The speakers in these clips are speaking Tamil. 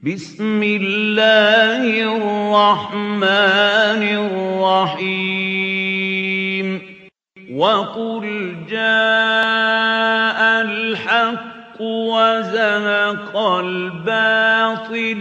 بسم الله الرحمن الرحيم وقل جاء الحق وزهق الباطل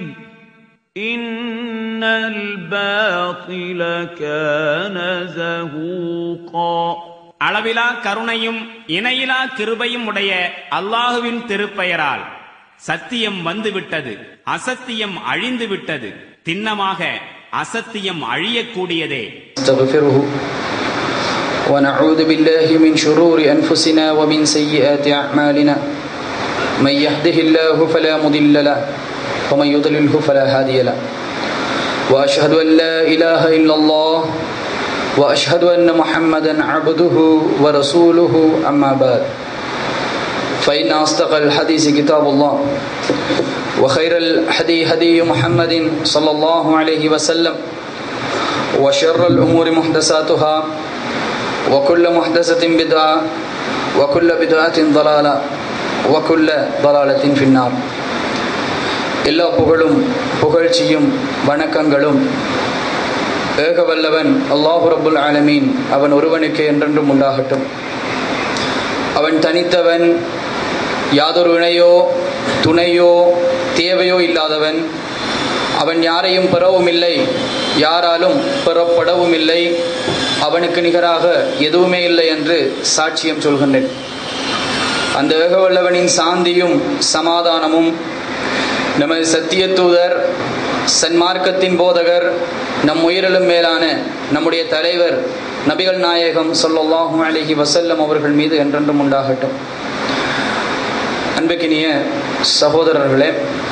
إن الباطل كان زهوقا அளவிலா கருணையும் இணையிலா கிருபையும் உடைய அல்லாஹுவின் திருப்பெயரால் சத்தியம் வந்துவிட்டது அசத்தியம் அழிந்து விட்டது திண்ணமாக அசத்தியம் அழியக்கூடியதே نستغفره ونعوذ بالله من شرور أنفسنا ومن سيئات أعمالنا من يهده الله فلا مضل له ومن يضلله فلا هادي له وأشهد أن لا إله إلا الله وأشهد أن محمدا عبده ورسوله أما بعد فإن أصدق الحديث كتاب الله وخير الحدي هدي محمد صلى الله عليه وسلم وشر الأمور محدثاتها وكل محدثة بدعة وكل بدعة ضلالة وكل ضلالة في النار எல்லா புகழும் புகழ்ச்சியும் வணக்கங்களும் ஏகவல்லவன் அல்லாஹு ரப்புல் ஆலமீன் அவன் ஒருவனுக்கு என்றென்றும் உண்டாகட்டும் அவன் தனித்தவன் யாதொரு இணையோ துணையோ தேவையோ இல்லாதவன் அவன் யாரையும் பெறவும் இல்லை யாராலும் பெறப்படவும் இல்லை அவனுக்கு நிகராக எதுவுமே இல்லை என்று சாட்சியம் சொல்கின்றேன் அந்த ஏகவல்லவனின் சாந்தியும் சமாதானமும் நமது சத்திய தூதர் சன்மார்க்கத்தின் போதகர் நம் உயிரிலும் மேலான நம்முடைய தலைவர் நபிகள் நாயகம் சொல்லல்லாஹு அலிஹி வசல்லம் அவர்கள் மீது என்றென்றும் உண்டாகட்டும் அன்புக்கினிய சகோதரர்களே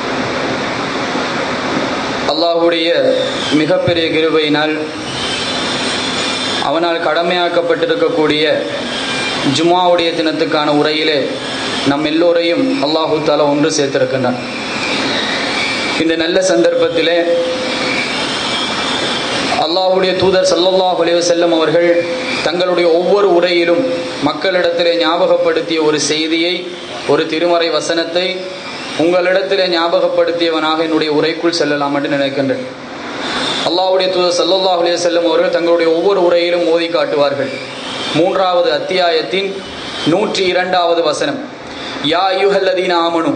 அல்லாஹுடைய மிகப்பெரிய கிருபையினால் அவனால் கடமையாக்கப்பட்டிருக்கக்கூடிய ஜுமாவுடைய தினத்துக்கான உரையிலே நம் எல்லோரையும் அல்லாஹு தாலா ஒன்று சேர்த்திருக்கின்றான் இந்த நல்ல சந்தர்ப்பத்திலே அல்லாஹுடைய தூதர் சல்லல்லாஹ் செல்லம் அவர்கள் தங்களுடைய ஒவ்வொரு உரையிலும் மக்களிடத்திலே ஞாபகப்படுத்திய ஒரு செய்தியை ஒரு திருமறை வசனத்தை உங்களிடத்திலே ஞாபகப்படுத்தியவனாக என்னுடைய உரைக்குள் செல்லலாம் என்று நினைக்கின்றேன் அல்லாஹுடைய தூதர் சல்லல்லாஹ் செல்லம் அவர்கள் தங்களுடைய ஒவ்வொரு உரையிலும் மோதி காட்டுவார்கள் மூன்றாவது அத்தியாயத்தின் நூற்றி இரண்டாவது வசனம் யா யுஹல்லதீன ஆமனு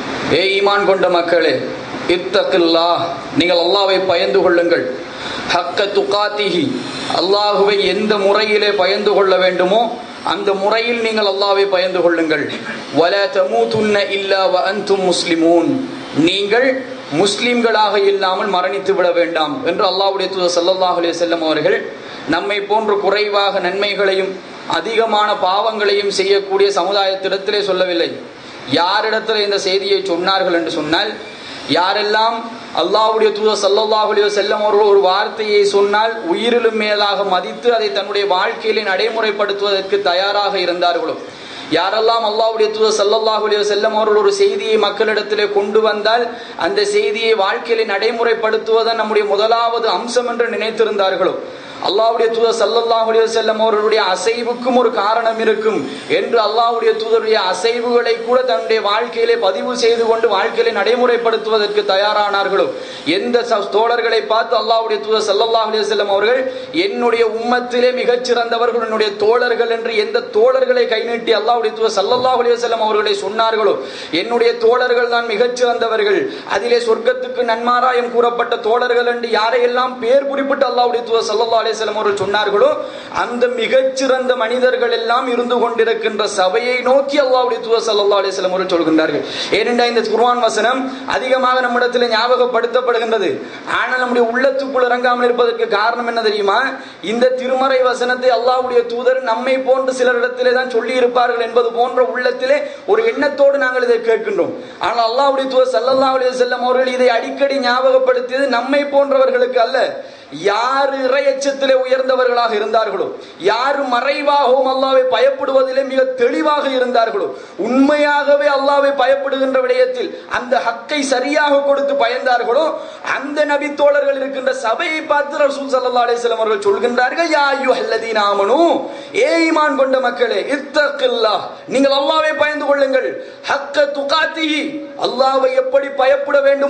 ஏ ஈமான் கொண்ட மக்களே இத்தகில்லா நீங்கள் அல்லாவை பயந்து கொள்ளுங்கள் ஹக்க துகாத்திஹி அல்லாஹுவை எந்த முறையிலே பயந்து கொள்ள வேண்டுமோ அந்த முறையில் நீங்கள் அல்லாவை பயந்து கொள்ளுங்கள் வல தமூதுன்ன இல்லா வ அன்தும் முஸ்லிமூன் நீங்கள் முஸ்லிம்களாக இல்லாமல் மரணித்து விட வேண்டாம் என்று அல்லாஹ்வுடைய தூதர் ஸல்லல்லாஹு அலைஹி வஸல்லம் அவர்கள் நம்மை போன்று குறைவாக நன்மைகளையும் அதிகமான பாவங்களையும் செய்யக்கூடிய சமுதாயத்திடத்திலே சொல்லவில்லை யாரிடத்தில் இந்த செய்தியை சொன்னார்கள் என்று சொன்னால் யாரெல்லாம் அல்லாஹ்வுடைய தூதர் சல்லல்லாஹு அலைஹி வஸல்லம் அவர்கள் ஒரு வார்த்தையை சொன்னால் உயிரிலும் மேலாக மதித்து அதை தன்னுடைய வாழ்க்கையிலே நடைமுறைப்படுத்துவதற்கு தயாராக இருந்தார்களோ யாரெல்லாம் அல்லாஹ்வுடைய தூதர் சல்லல்லாஹு அலைஹி வஸல்லம் அவர்கள் ஒரு செய்தியை மக்களிடத்திலே கொண்டு வந்தால் அந்த செய்தியை வாழ்க்கையிலே நடைமுறைப்படுத்துவதன் நம்முடைய முதலாவது அம்சம் என்று நினைத்திருந்தார்களோ அல்லாஹ்வுடைய தூதர் சல்லல்லாஹு அலைஹி வஸல்லம் அவர்களுடைய அசைவுக்கும் ஒரு காரணம் இருக்கும் என்று அல்லாஹ்வுடைய தூதருடைய அசைவுகளை கூட தன்னுடைய வாழ்க்கையிலே பதிவு செய்து கொண்டு வாழ்க்கையிலே நடைமுறைப்படுத்துவதற்கு தயாரானார்களோ எந்த தோழர்களை பார்த்து அல்லாஹ்வுடைய தூதர் சல்லல்லாஹு அலைஹி வஸல்லம் அவர்கள் என்னுடைய உம்மத்திலே மிகச் சிறந்தவர்கள் என்னுடைய தோழர்கள் என்று எந்த தோழர்களை கை நீட்டி அல்லாஹ்வுடைய தூதர் சல்லல்லாஹு அலைஹி வஸல்லம் அவர்களை சொன்னார்களோ என்னுடைய தோழர்கள் தான் மிகச் சிறந்தவர்கள் அதிலே சொர்க்கத்துக்கு நன்மாராயம் கூறப்பட்ட தோழர்கள் என்று யாரையெல்லாம் பேர் குறிப்பிட்டு அல்லாஹ்வுடைய தூதர் சல்லல்லாஹு அலிஸ்லாம் அவர்கள் சொன்னார்களோ அந்த மிகச்சிறந்த மனிதர்கள் எல்லாம் இருந்து கொண்டிருக்கின்ற சபையை நோக்கி அல்லாவுடைய தூதர் சல்லா அலிஸ்லாம் அவர்கள் சொல்கின்றார்கள் ஏனென்றால் இந்த குர்வான் வசனம் அதிகமாக நம்மிடத்தில் ஞாபகப்படுத்தப்படுகின்றது ஆனால் நம்முடைய உள்ளத்துக்குள் இறங்காமல் இருப்பதற்கு காரணம் என்ன தெரியுமா இந்த திருமறை வசனத்தை அல்லாவுடைய தூதர் நம்மை போன்று சிலரிடத்திலே தான் சொல்லி இருப்பார்கள் என்பது போன்ற உள்ளத்திலே ஒரு எண்ணத்தோடு நாங்கள் இதை கேட்கின்றோம் ஆனால் அல்லாவுடைய தூதர் சல்லல்லா அலி செல்லம் அவர்கள் இதை அடிக்கடி ஞாபகப்படுத்தியது நம்மை போன்றவர்களுக்கு அல்ல யார் இறையச்சத்திலே உயர்ந்தவர்களாக இருந்தார்களோ யார் மறைவாகவும் அல்லாவை பயப்படுவதிலே மிக தெளிவாக இருந்தார்களோ உண்மையாகவே அல்லாவை பயப்படுகின்ற விடயத்தில் அந்த ஹக்கை சரியாக கொடுத்து பயந்தார்களோ அந்த நபி தோழர்கள் இருக்கின்ற சபையை பார்த்து ரசூல் சல்லா அலிஸ்லாம் அவர்கள் சொல்கின்றார்கள் யா யூ அல்லதீன் ஆமனு ஏ ஈமான் கொண்ட மக்களே இத்தகில்லா நீங்கள் அல்லாவை பயந்து கொள்ளுங்கள் ஹக்க துகாத்திஹி அல்லாவை எப்படி பயப்பட வேண்டுமோ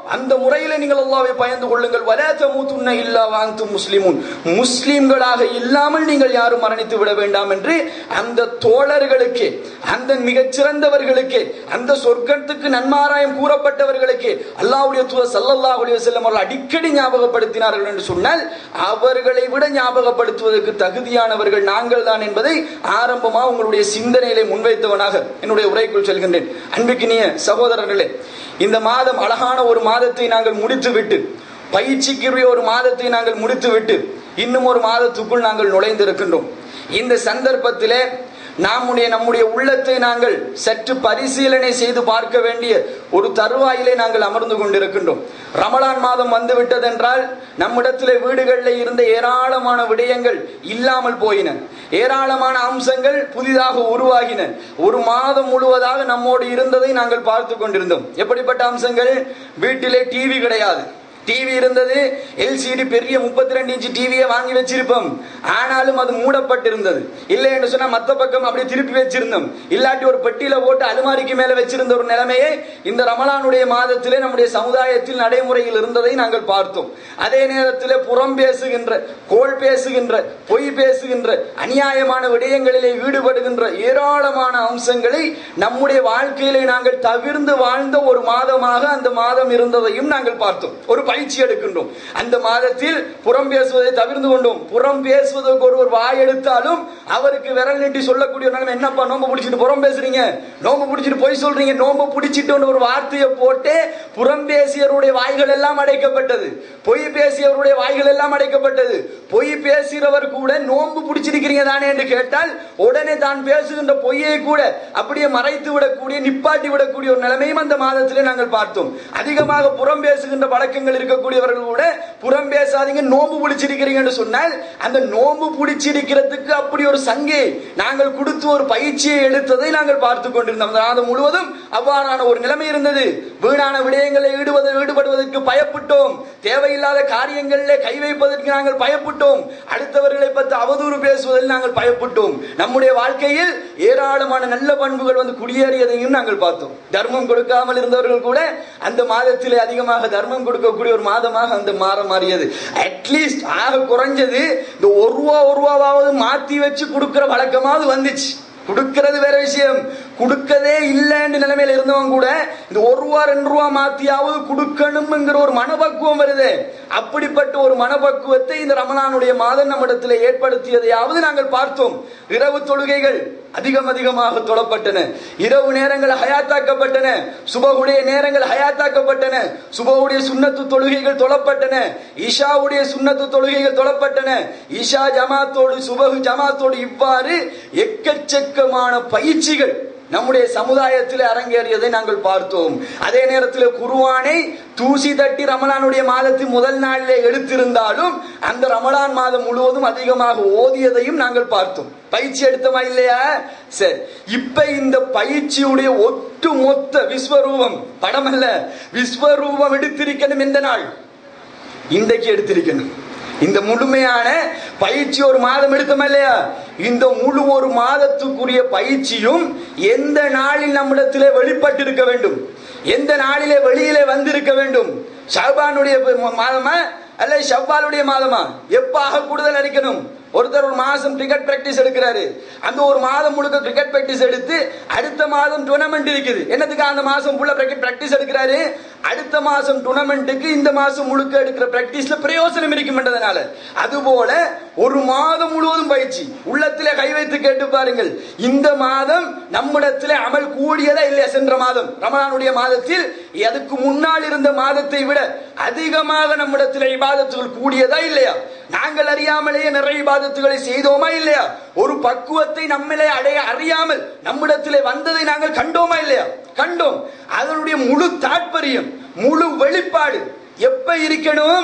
அந்த முறையில நீங்கள் அல்லாவை பயந்து கொள்ளுங்கள் வலா தமூத்துன்ன இல்லா வாங்கும் முஸ்லிமுன் முஸ்லிம்களாக இல்லாமல் நீங்கள் யாரும் மரணித்து விட வேண்டாம் என்று அந்த தோழர்களுக்கு அந்த மிகச் சிறந்தவர்களுக்கு அந்த சொர்க்கத்துக்கு நன்மாராயம் கூறப்பட்டவர்களுக்கு அல்லாஹ்வுடைய தூதர் ஸல்லல்லாஹு அலைஹி வஸல்லம் அவர்கள் அடிக்கடி ஞாபகப்படுத்தினார்கள் என்று சொன்னால் அவர்களை விட ஞாபகப்படுத்துவதற்கு தகுதியானவர்கள் நாங்கள் தான் என்பதை ஆரம்பமா உங்களுடைய சிந்தனையிலே முன்வைத்தவனாக என்னுடைய உரைக்குள் செல்கின்றேன் அன்பிக்கினிய சகோதரர்களே இந்த மாதம் அழகான ஒரு மாதத்தை நாங்கள் முடித்துவிட்டு பயிற்சிக்குரிய ஒரு மாதத்தை நாங்கள் முடித்துவிட்டு இன்னும் ஒரு மாதத்துக்குள் நாங்கள் நுழைந்திருக்கின்றோம் இந்த சந்தர்ப்பத்திலே நம்முடைய நம்முடைய உள்ளத்தை நாங்கள் சற்று பரிசீலனை செய்து பார்க்க வேண்டிய ஒரு தருவாயிலே நாங்கள் அமர்ந்து கொண்டிருக்கின்றோம் ரமலான் மாதம் வந்து விட்டதென்றால் நம்மிடத்திலே வீடுகளில் இருந்த ஏராளமான விடயங்கள் இல்லாமல் போயின ஏராளமான அம்சங்கள் புதிதாக உருவாகின ஒரு மாதம் முழுவதாக நம்மோடு இருந்ததை நாங்கள் பார்த்து கொண்டிருந்தோம் எப்படிப்பட்ட அம்சங்கள் வீட்டிலே டிவி கிடையாது டிவி இருந்தது எல்சிடி பெரிய முப்பத்தி ரெண்டு இன்ச்சு டிவியை வாங்கி வச்சிருப்போம் ஆனாலும் அது மூடப்பட்டிருந்தது இல்லை என்று சொன்னா மத்த பக்கம் அப்படியே திருப்பி வச்சிருந்தோம் இல்லாட்டி ஒரு பெட்டியில போட்டு அலுமாரிக்கு மேல வச்சிருந்த ஒரு நிலைமையை இந்த ரமலானுடைய மாதத்திலே நம்முடைய சமுதாயத்தில் நடைமுறையில் இருந்ததை நாங்கள் பார்த்தோம் அதே நேரத்தில் புறம் பேசுகின்ற கோள் பேசுகின்ற பொய் பேசுகின்ற அநியாயமான விடயங்களிலே ஈடுபடுகின்ற ஏராளமான அம்சங்களை நம்முடைய வாழ்க்கையிலே நாங்கள் தவிர்ந்து வாழ்ந்த ஒரு மாதமாக அந்த மாதம் இருந்ததையும் நாங்கள் பார்த்தோம் ஒரு பயிற்சி எடுக்கின்றோம் அந்த மாதத்தில் புறம் பேசுவதை தவிர்த்து கொண்டோம் புறம் பேசுவதற்கு ஒருவர் வாய் எடுத்தாலும் அவருக்கு விரல் நீட்டி சொல்லக்கூடிய ஒரு நிலைமை என்னப்பா நோம்பு பிடிச்சிட்டு புறம் பேசுறீங்க நோம்பு பிடிச்சிட்டு பொய் சொல்றீங்க நோம்பு பிடிச்சிட்டு ஒரு வார்த்தையை போட்டு புறம் பேசியவருடைய வாய்கள் எல்லாம் அடைக்கப்பட்டது பொய் பேசியவருடைய வாய்கள் எல்லாம் அடைக்கப்பட்டது பொய் பேசுகிறவர் கூட நோம்பு பிடிச்சிருக்கிறீங்க தானே என்று கேட்டால் உடனே தான் பேசுகின்ற பொய்யை கூட அப்படியே மறைத்து விடக்கூடிய நிப்பாட்டி விடக்கூடிய ஒரு நிலைமையும் அந்த மாதத்திலே நாங்கள் பார்த்தோம் அதிகமாக புறம் பேசுகின்ற பழக்கங்கள் இருக்கக்கூடியவர்கள் கூட புறம் பேசாதீங்க நோம்பு பிடிச்சிருக்கிறீங்கன்னு சொன்னால் அந்த நோம்பு பிடிச்சிருக்கிறதுக்கு அப்படி ஒரு சங்கை நாங்கள் கொடுத்து ஒரு பயிற்சியை எடுத்ததை நாங்கள் பார்த்து கொண்டிருந்தோம் அந்த மாதம் முழுவதும் அவ்வாறான ஒரு நிலைமை இருந்தது வீணான விடயங்களை ஈடுபது ஈடுபடுவதற்கு பயப்பட்டோம் தேவையில்லாத காரியங்களிலே கை வைப்பதற்கு நாங்கள் பயப்பட்டோம் அடுத்தவர்களை பற்றி அவதூறு பேசுவதில் நாங்கள் பயப்பட்டோம் நம்முடைய வாழ்க்கையில் ஏராளமான நல்ல பண்புகள் வந்து குடியேறியதையும் நாங்கள் பார்த்தோம் தர்மம் கொடுக்காமல் இருந்தவர்கள் கூட அந்த மாதத்திலே அதிகமாக தர்மம் கொடுக்கக்கூடிய ஒரு மாதமாக அந்த மாற மாறியது அட்லீஸ்ட் ஆக குறைஞ்சது இந்த ஒரு ரூபா ஒரு ரூபாவது மாத்தி வச்சு கொடுக்கிற வழக்கமாவது வந்துச்சு கொடுக்கிறது வேற விஷயம் கொடுக்கதே இல்லைன்னு நிலைமையில இருந்தவங்க கூட இந்த ஒரு ரூபா ரெண்டு ரூபா மாத்தியாவது கொடுக்கணும்ங்கிற ஒரு மனப்பக்குவம் வருது அப்படிப்பட்ட ஒரு மனப்பக்குவத்தை இந்த ரமலானுடைய மாதம் நம்மிடத்தில் ஏற்படுத்தியதையாவது நாங்கள் பார்த்தோம் இரவு தொழுகைகள் அதிகம் அதிகமாக தொழப்பட்டன இரவு நேரங்கள் ஹயாத்தாக்கப்பட்டன சுபகுடைய நேரங்கள் ஹயாத்தாக்கப்பட்டன சுபகுடைய சுண்ணத்து தொழுகைகள் தொழப்பட்டன ஈஷாவுடைய சுண்ணத்து தொழுகைகள் தொழப்பட்டன ஈஷா ஜமாத்தோடு சுபகு ஜமாத்தோடு இவ்வாறு எக்கச்சக்கமான பயிற்சிகள் நம்முடைய சமுதாயத்தில் அரங்கேறியதை நாங்கள் பார்த்தோம் அதே நேரத்தில் குருவானை தூசி தட்டி ரமலானுடைய மாதத்தின் முதல் நாளிலே எடுத்திருந்தாலும் அந்த ரமலான் மாதம் முழுவதும் அதிகமாக ஓதியதையும் நாங்கள் பார்த்தோம் பயிற்சி எடுத்தோமா இல்லையா சரி இப்ப இந்த பயிற்சியுடைய ஒட்டு மொத்த விஸ்வரூபம் படம் அல்ல விஸ்வரூபம் எடுத்திருக்கணும் எந்த நாள் இன்றைக்கு எடுத்திருக்கணும் இந்த முழுமையான பயிற்சி ஒரு மாதம் எடுத்தோம் இல்லையா இந்த முழு ஒரு மாதத்துக்குரிய பயிற்சியும் எந்த நாளில் நம்மிடத்திலே வெளிப்பட்டிருக்க வேண்டும் எந்த நாளிலே வெளியிலே வந்திருக்க வேண்டும் ஷாபானுடைய மாதமா அல்ல ஷவ்வாலுடைய மாதமா எப்ப ஆக கூடுதல் அடிக்கணும் ஒருத்தர் ஒரு மாசம் கிரிக்கெட் பிராக்டிஸ் எடுக்கிறாரு அந்த ஒரு மாதம் முழுக்க கிரிக்கெட் பிராக்டிஸ் எடுத்து அடுத்த மாதம் டூர்னமெண்ட் இருக்குது என்னத்துக்கு அந்த மாசம் ஃபுல்லா கிரிக்கெட் பிராக்டிஸ் எடுக்கிறாரு அடுத்த மாசம் டூர்னமெண்ட்டுக்கு இந்த மாசம் முழுக்க எடுக்கிற பிராக்டிஸ்ல பிரயோசனம் இருக்குமென்றதுனால அதுபோல ஒரு மாதம் முழுவதும் பயிற்சி உள்ளத்திலே கை வைத்து கேட்டு பாருங்கள் இந்த மாதம் நம்மிடத்திலே அமல் கூடியதா இல்லையா சென்ற மாதம் ரமலானுடைய மாதத்தில் அதுக்கு முன்னால் இருந்த மாதத்தை விட அதிகமாக நம்மிடத்தில் இபாதத்துகள் கூடியதா இல்லையா நாங்கள் அறியாமலேயே நிறைய இபாதத்துகளை செய்தோமா இல்லையா ஒரு பக்குவத்தை நம்மளே அடைய அறியாமல் நம்மிடத்திலே வந்ததை நாங்கள் கண்டோமா இல்லையா கண்டோம் அதனுடைய முழு தாற்பயம் முழு வெளிப்பாடு எப்ப இருக்கணும்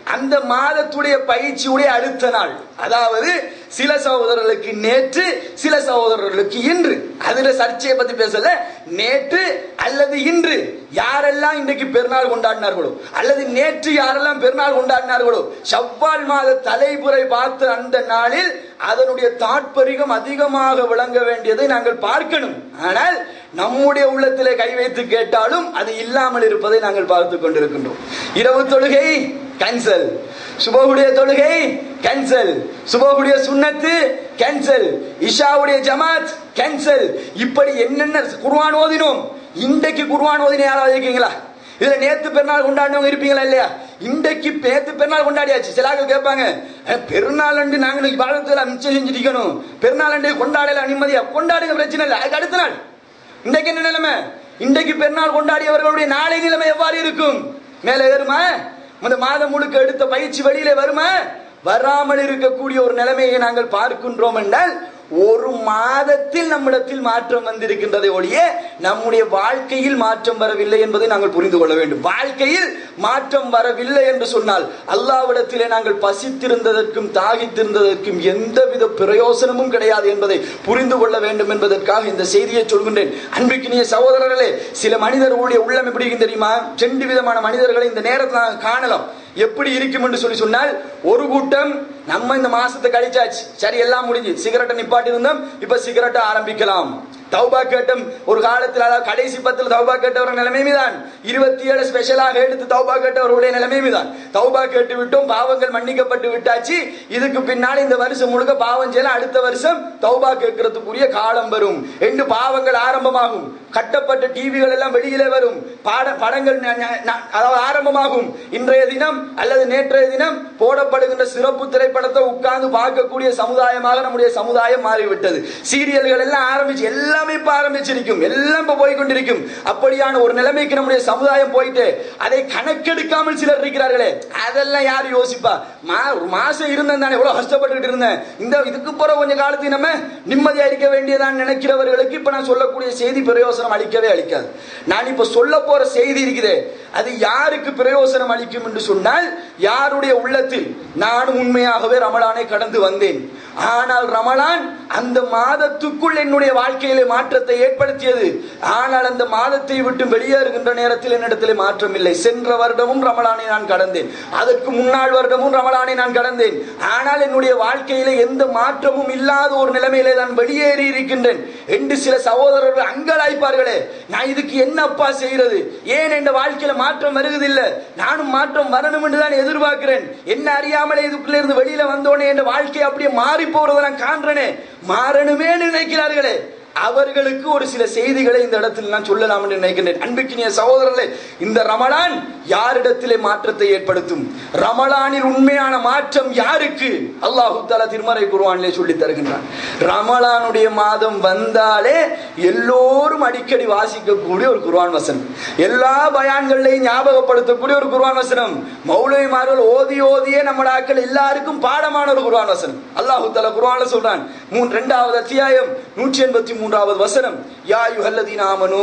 அந்த மாதத்துடைய பயிற்சியுடைய அடுத்த நாள் அதாவது சில சகோதரர்களுக்கு நேற்று சில சகோதரர்களுக்கு இன்று அதுல சர்ச்சையை பத்தி பேசல நேற்று அல்லது இன்று யாரெல்லாம் இன்றைக்கு பெருநாள் கொண்டாடினார்களோ அல்லது நேற்று யாரெல்லாம் பெருநாள் கொண்டாடினார்களோ செவ்வால் மாத தலைப்புரை பார்த்த அந்த நாளில் அதனுடைய தாற்பரிகம் அதிகமாக விளங்க வேண்டியதை நாங்கள் பார்க்கணும் ஆனால் நம்முடைய உள்ளத்திலே கை வைத்து கேட்டாலும் அது இல்லாமல் இருப்பதை நாங்கள் பார்த்து கொண்டிருக்கின்றோம் இரவு தொழுகை கேன்சல் சுபகுடைய தொழுகை கேன்சல் சுபகுடைய சுண்ணத்து கேன்சல் இஷாவுடைய ஜமாத் கேன்சல் இப்படி என்னென்ன குர்ஆன் ஓதினோம் இன்றைக்கு குர்ஆன் ஓதின யாராவது இருக்கீங்களா இதுல நேத்து பெருநாள் கொண்டாடினவங்க இருப்பீங்களா இல்லையா இன்றைக்கு நேத்து பெருநாள் கொண்டாடியாச்சு சில ஆட்கள் கேட்பாங்க "அஹ், பெருநாள் அன்று நாங்கள் பாரதத்தில் மிச்சம் செஞ்சிருக்கணும் பெருநாள் அன்று கொண்டாடல நிம்மதியா கொண்டாடுங்க பிரச்சனை இல்லை அதுக்கு அடுத்த நாள் இன்றைக்கு என்ன நிலைமை இன்றைக்கு பெருநாள் கொண்டாடியவர்களுடைய நாளை நிலைமை எவ்வாறு இருக்கும் மேலே ஏறுமா அந்த மாதம் முழுக்க எடுத்த பயிற்சி வெளியிலே வருமா வராமல் இருக்கக்கூடிய ஒரு நிலைமையை நாங்கள் பார்க்கின்றோம் என்றால் ஒரு மாதத்தில் நம்மிடத்தில் மாற்றம் வந்திருக்கின்றதை ஒழிய நம்முடைய வாழ்க்கையில் மாற்றம் வரவில்லை என்பதை நாங்கள் புரிந்து கொள்ள வேண்டும் வாழ்க்கையில் மாற்றம் வரவில்லை என்று சொன்னால் அல்லாவிடத்திலே நாங்கள் பசித்திருந்ததற்கும் தாகித்திருந்ததற்கும் எந்தவித பிரயோசனமும் கிடையாது என்பதை புரிந்து கொள்ள வேண்டும் என்பதற்காக இந்த செய்தியை சொல்கின்றேன் அன்பிற்கினிய சகோதரர்களே சில மனிதர்களுடைய உள்ளம் எப்படி இருக்கும் தெரியுமா ரெண்டு விதமான மனிதர்களை இந்த நேரத்தில் நாங்கள் காணலாம் எப்படி இருக்கும் என்று சொல்லி சொன்னால் ஒரு கூட்டம் நம்ம இந்த மாசத்தை கழிச்சாச்சு சரி எல்லாம் முடிஞ்சு சிகரெட்டை நிப்பாட்டி இருந்தோம் இப்ப சிகரெட்டை ஆரம்பிக்கலாம் தௌபா கேட்டும் ஒரு காலத்தில் அதாவது கடைசி பத்தில் தௌபா கேட்டவர் நிலைமை தான் இருபத்தி ஏழு ஸ்பெஷலாக எடுத்து தௌபா கேட்டவர்களுடைய நிலைமை தான் தௌபா கேட்டு விட்டோம் பாவங்கள் மன்னிக்கப்பட்டு விட்டாச்சு இதுக்கு பின்னால் இந்த வருஷம் முழுக்க பாவம் செய்யலாம் அடுத்த வருஷம் தௌபா கேட்கறதுக்குரிய காலம் வரும் என்று பாவங்கள் ஆரம்பமாகும் கட்டப்பட்ட டிவிகள் எல்லாம் வெளியிலே வரும் பாட படங்கள் ந- ந- ந- அதாவது ஆரம்பமாகும் இன்றைய தினம் அல்லது நேற்றைய தினம் போடப்படுகின்ற சிறப்பு திரைப்படத்தை உட்கார்ந்து பார்க்கக்கூடிய சமுதாயமாக நம்முடைய சமுதாயம் மாறிவிட்டது சீரியல்கள் எல்லாம் ஆரம்பிச்சு எல்லாமே இப்ப ஆரம்பிச்சிருக்கும் எல்லாம் இப்ப போய் கொண்டிருக்கும் அப்படியான ஒரு நிலைமைக்கு நம்முடைய சமுதாயம் போயிட்டு அதை கணக்கெடுக்காமல் சிலர் இருக்கிறார்களே அதெல்லாம் யார் யோசிப்பா மா ஒரு மாசம் இருந்தேன் தானே எவ்வளவு கஷ்டப்பட்டுக்கிட்டு இருந்தேன் இந்த இதுக்கு போற கொஞ்ச காலத்துக்கு நம்ம நிம்மதியா இருக்க வேண்டியதான் நினைக்கிறவர்களுக்கு இப்ப நான் சொல்லக்கூடிய செய்தி பிரயோசனம் அளிக்கவே அளிக்காது நான் இப்ப சொல்ல போற செய்தி இருக்குது அது யாருக்கு பிரயோசனம் அளிக்கும் என்று சொன்னால் யாருடைய உள்ளத்தில் நானும் உண்மையாகவே ரமலானை கடந்து வந்தேன் ஆனால் ரமலான் அந்த மாதத்துக்குள் என்னுடைய வாழ்க்கையிலே மாற்றத்தை ஏற்படுத்தியது ஆனால் அந்த மாதத்தை விட்டு வெளியேறுகின்ற நேரத்தில் என்னிடத்திலே மாற்றம் இல்லை சென்ற வருடமும் ரமலானை நான் கடந்தேன் அதற்கு முன்னாள் வருடமும் ரமலானை நான் கடந்தேன் ஆனால் என்னுடைய வாழ்க்கையிலே எந்த மாற்றமும் இல்லாத ஒரு நிலைமையிலே நான் வெளியேறி இருக்கின்றேன் என்று சில சகோதரர்கள் அங்கலாய்ப்பார்களே நான் இதுக்கு என்னப்பா செய்யறது ஏன் என் வாழ்க்கையில மாற்றம் வருவதில்லை நானும் மாற்றம் வரணும் என்று தான் எதிர்பார்க்கிறேன் என்ன அறியாமலே இதுக்குள்ள இருந்து வெளியில வந்தோனே என் வாழ்க்கை அப்படியே மாறி போறதை நான் காண்றேனே மாறணுமே நினைக்கிறார்களே அவர்களுக்கு ஒரு சில செய்திகளை இந்த இடத்தில் நான் சொல்லலாம் என்று நினைக்கின்றேன் அன்புக்கினிய சகோதரர்களே இந்த ரமலான் யாரிடத்திலே மாற்றத்தை ஏற்படுத்தும் ரமலானில் உண்மையான மாற்றம் யாருக்கு அல்லாஹு தாலா திருமறை குர்ஆனிலே சொல்லி தருகின்றான் ரமலானுடைய மாதம் வந்தாலே எல்லோரும் அடிக்கடி வாசிக்கக்கூடிய ஒரு குர்ஆன் வசனம் எல்லா பயான்களையும் ஞாபகப்படுத்தக்கூடிய ஒரு குர்ஆன் வசனம் மௌலவிமார்கள் ஓதி ஓதியே நம்ம ஆட்கள் எல்லாருக்கும் பாடமான ஒரு குர்ஆன் வசனம் அல்லாஹு தாலா குர்ஆன்ல சொல்றான் மூன் இரண்டாவது அத்தியாயம் நூற்றி எண்பத்தி மூன்றாவது வசனம் யா யுஹல்லதீன ஆமனூ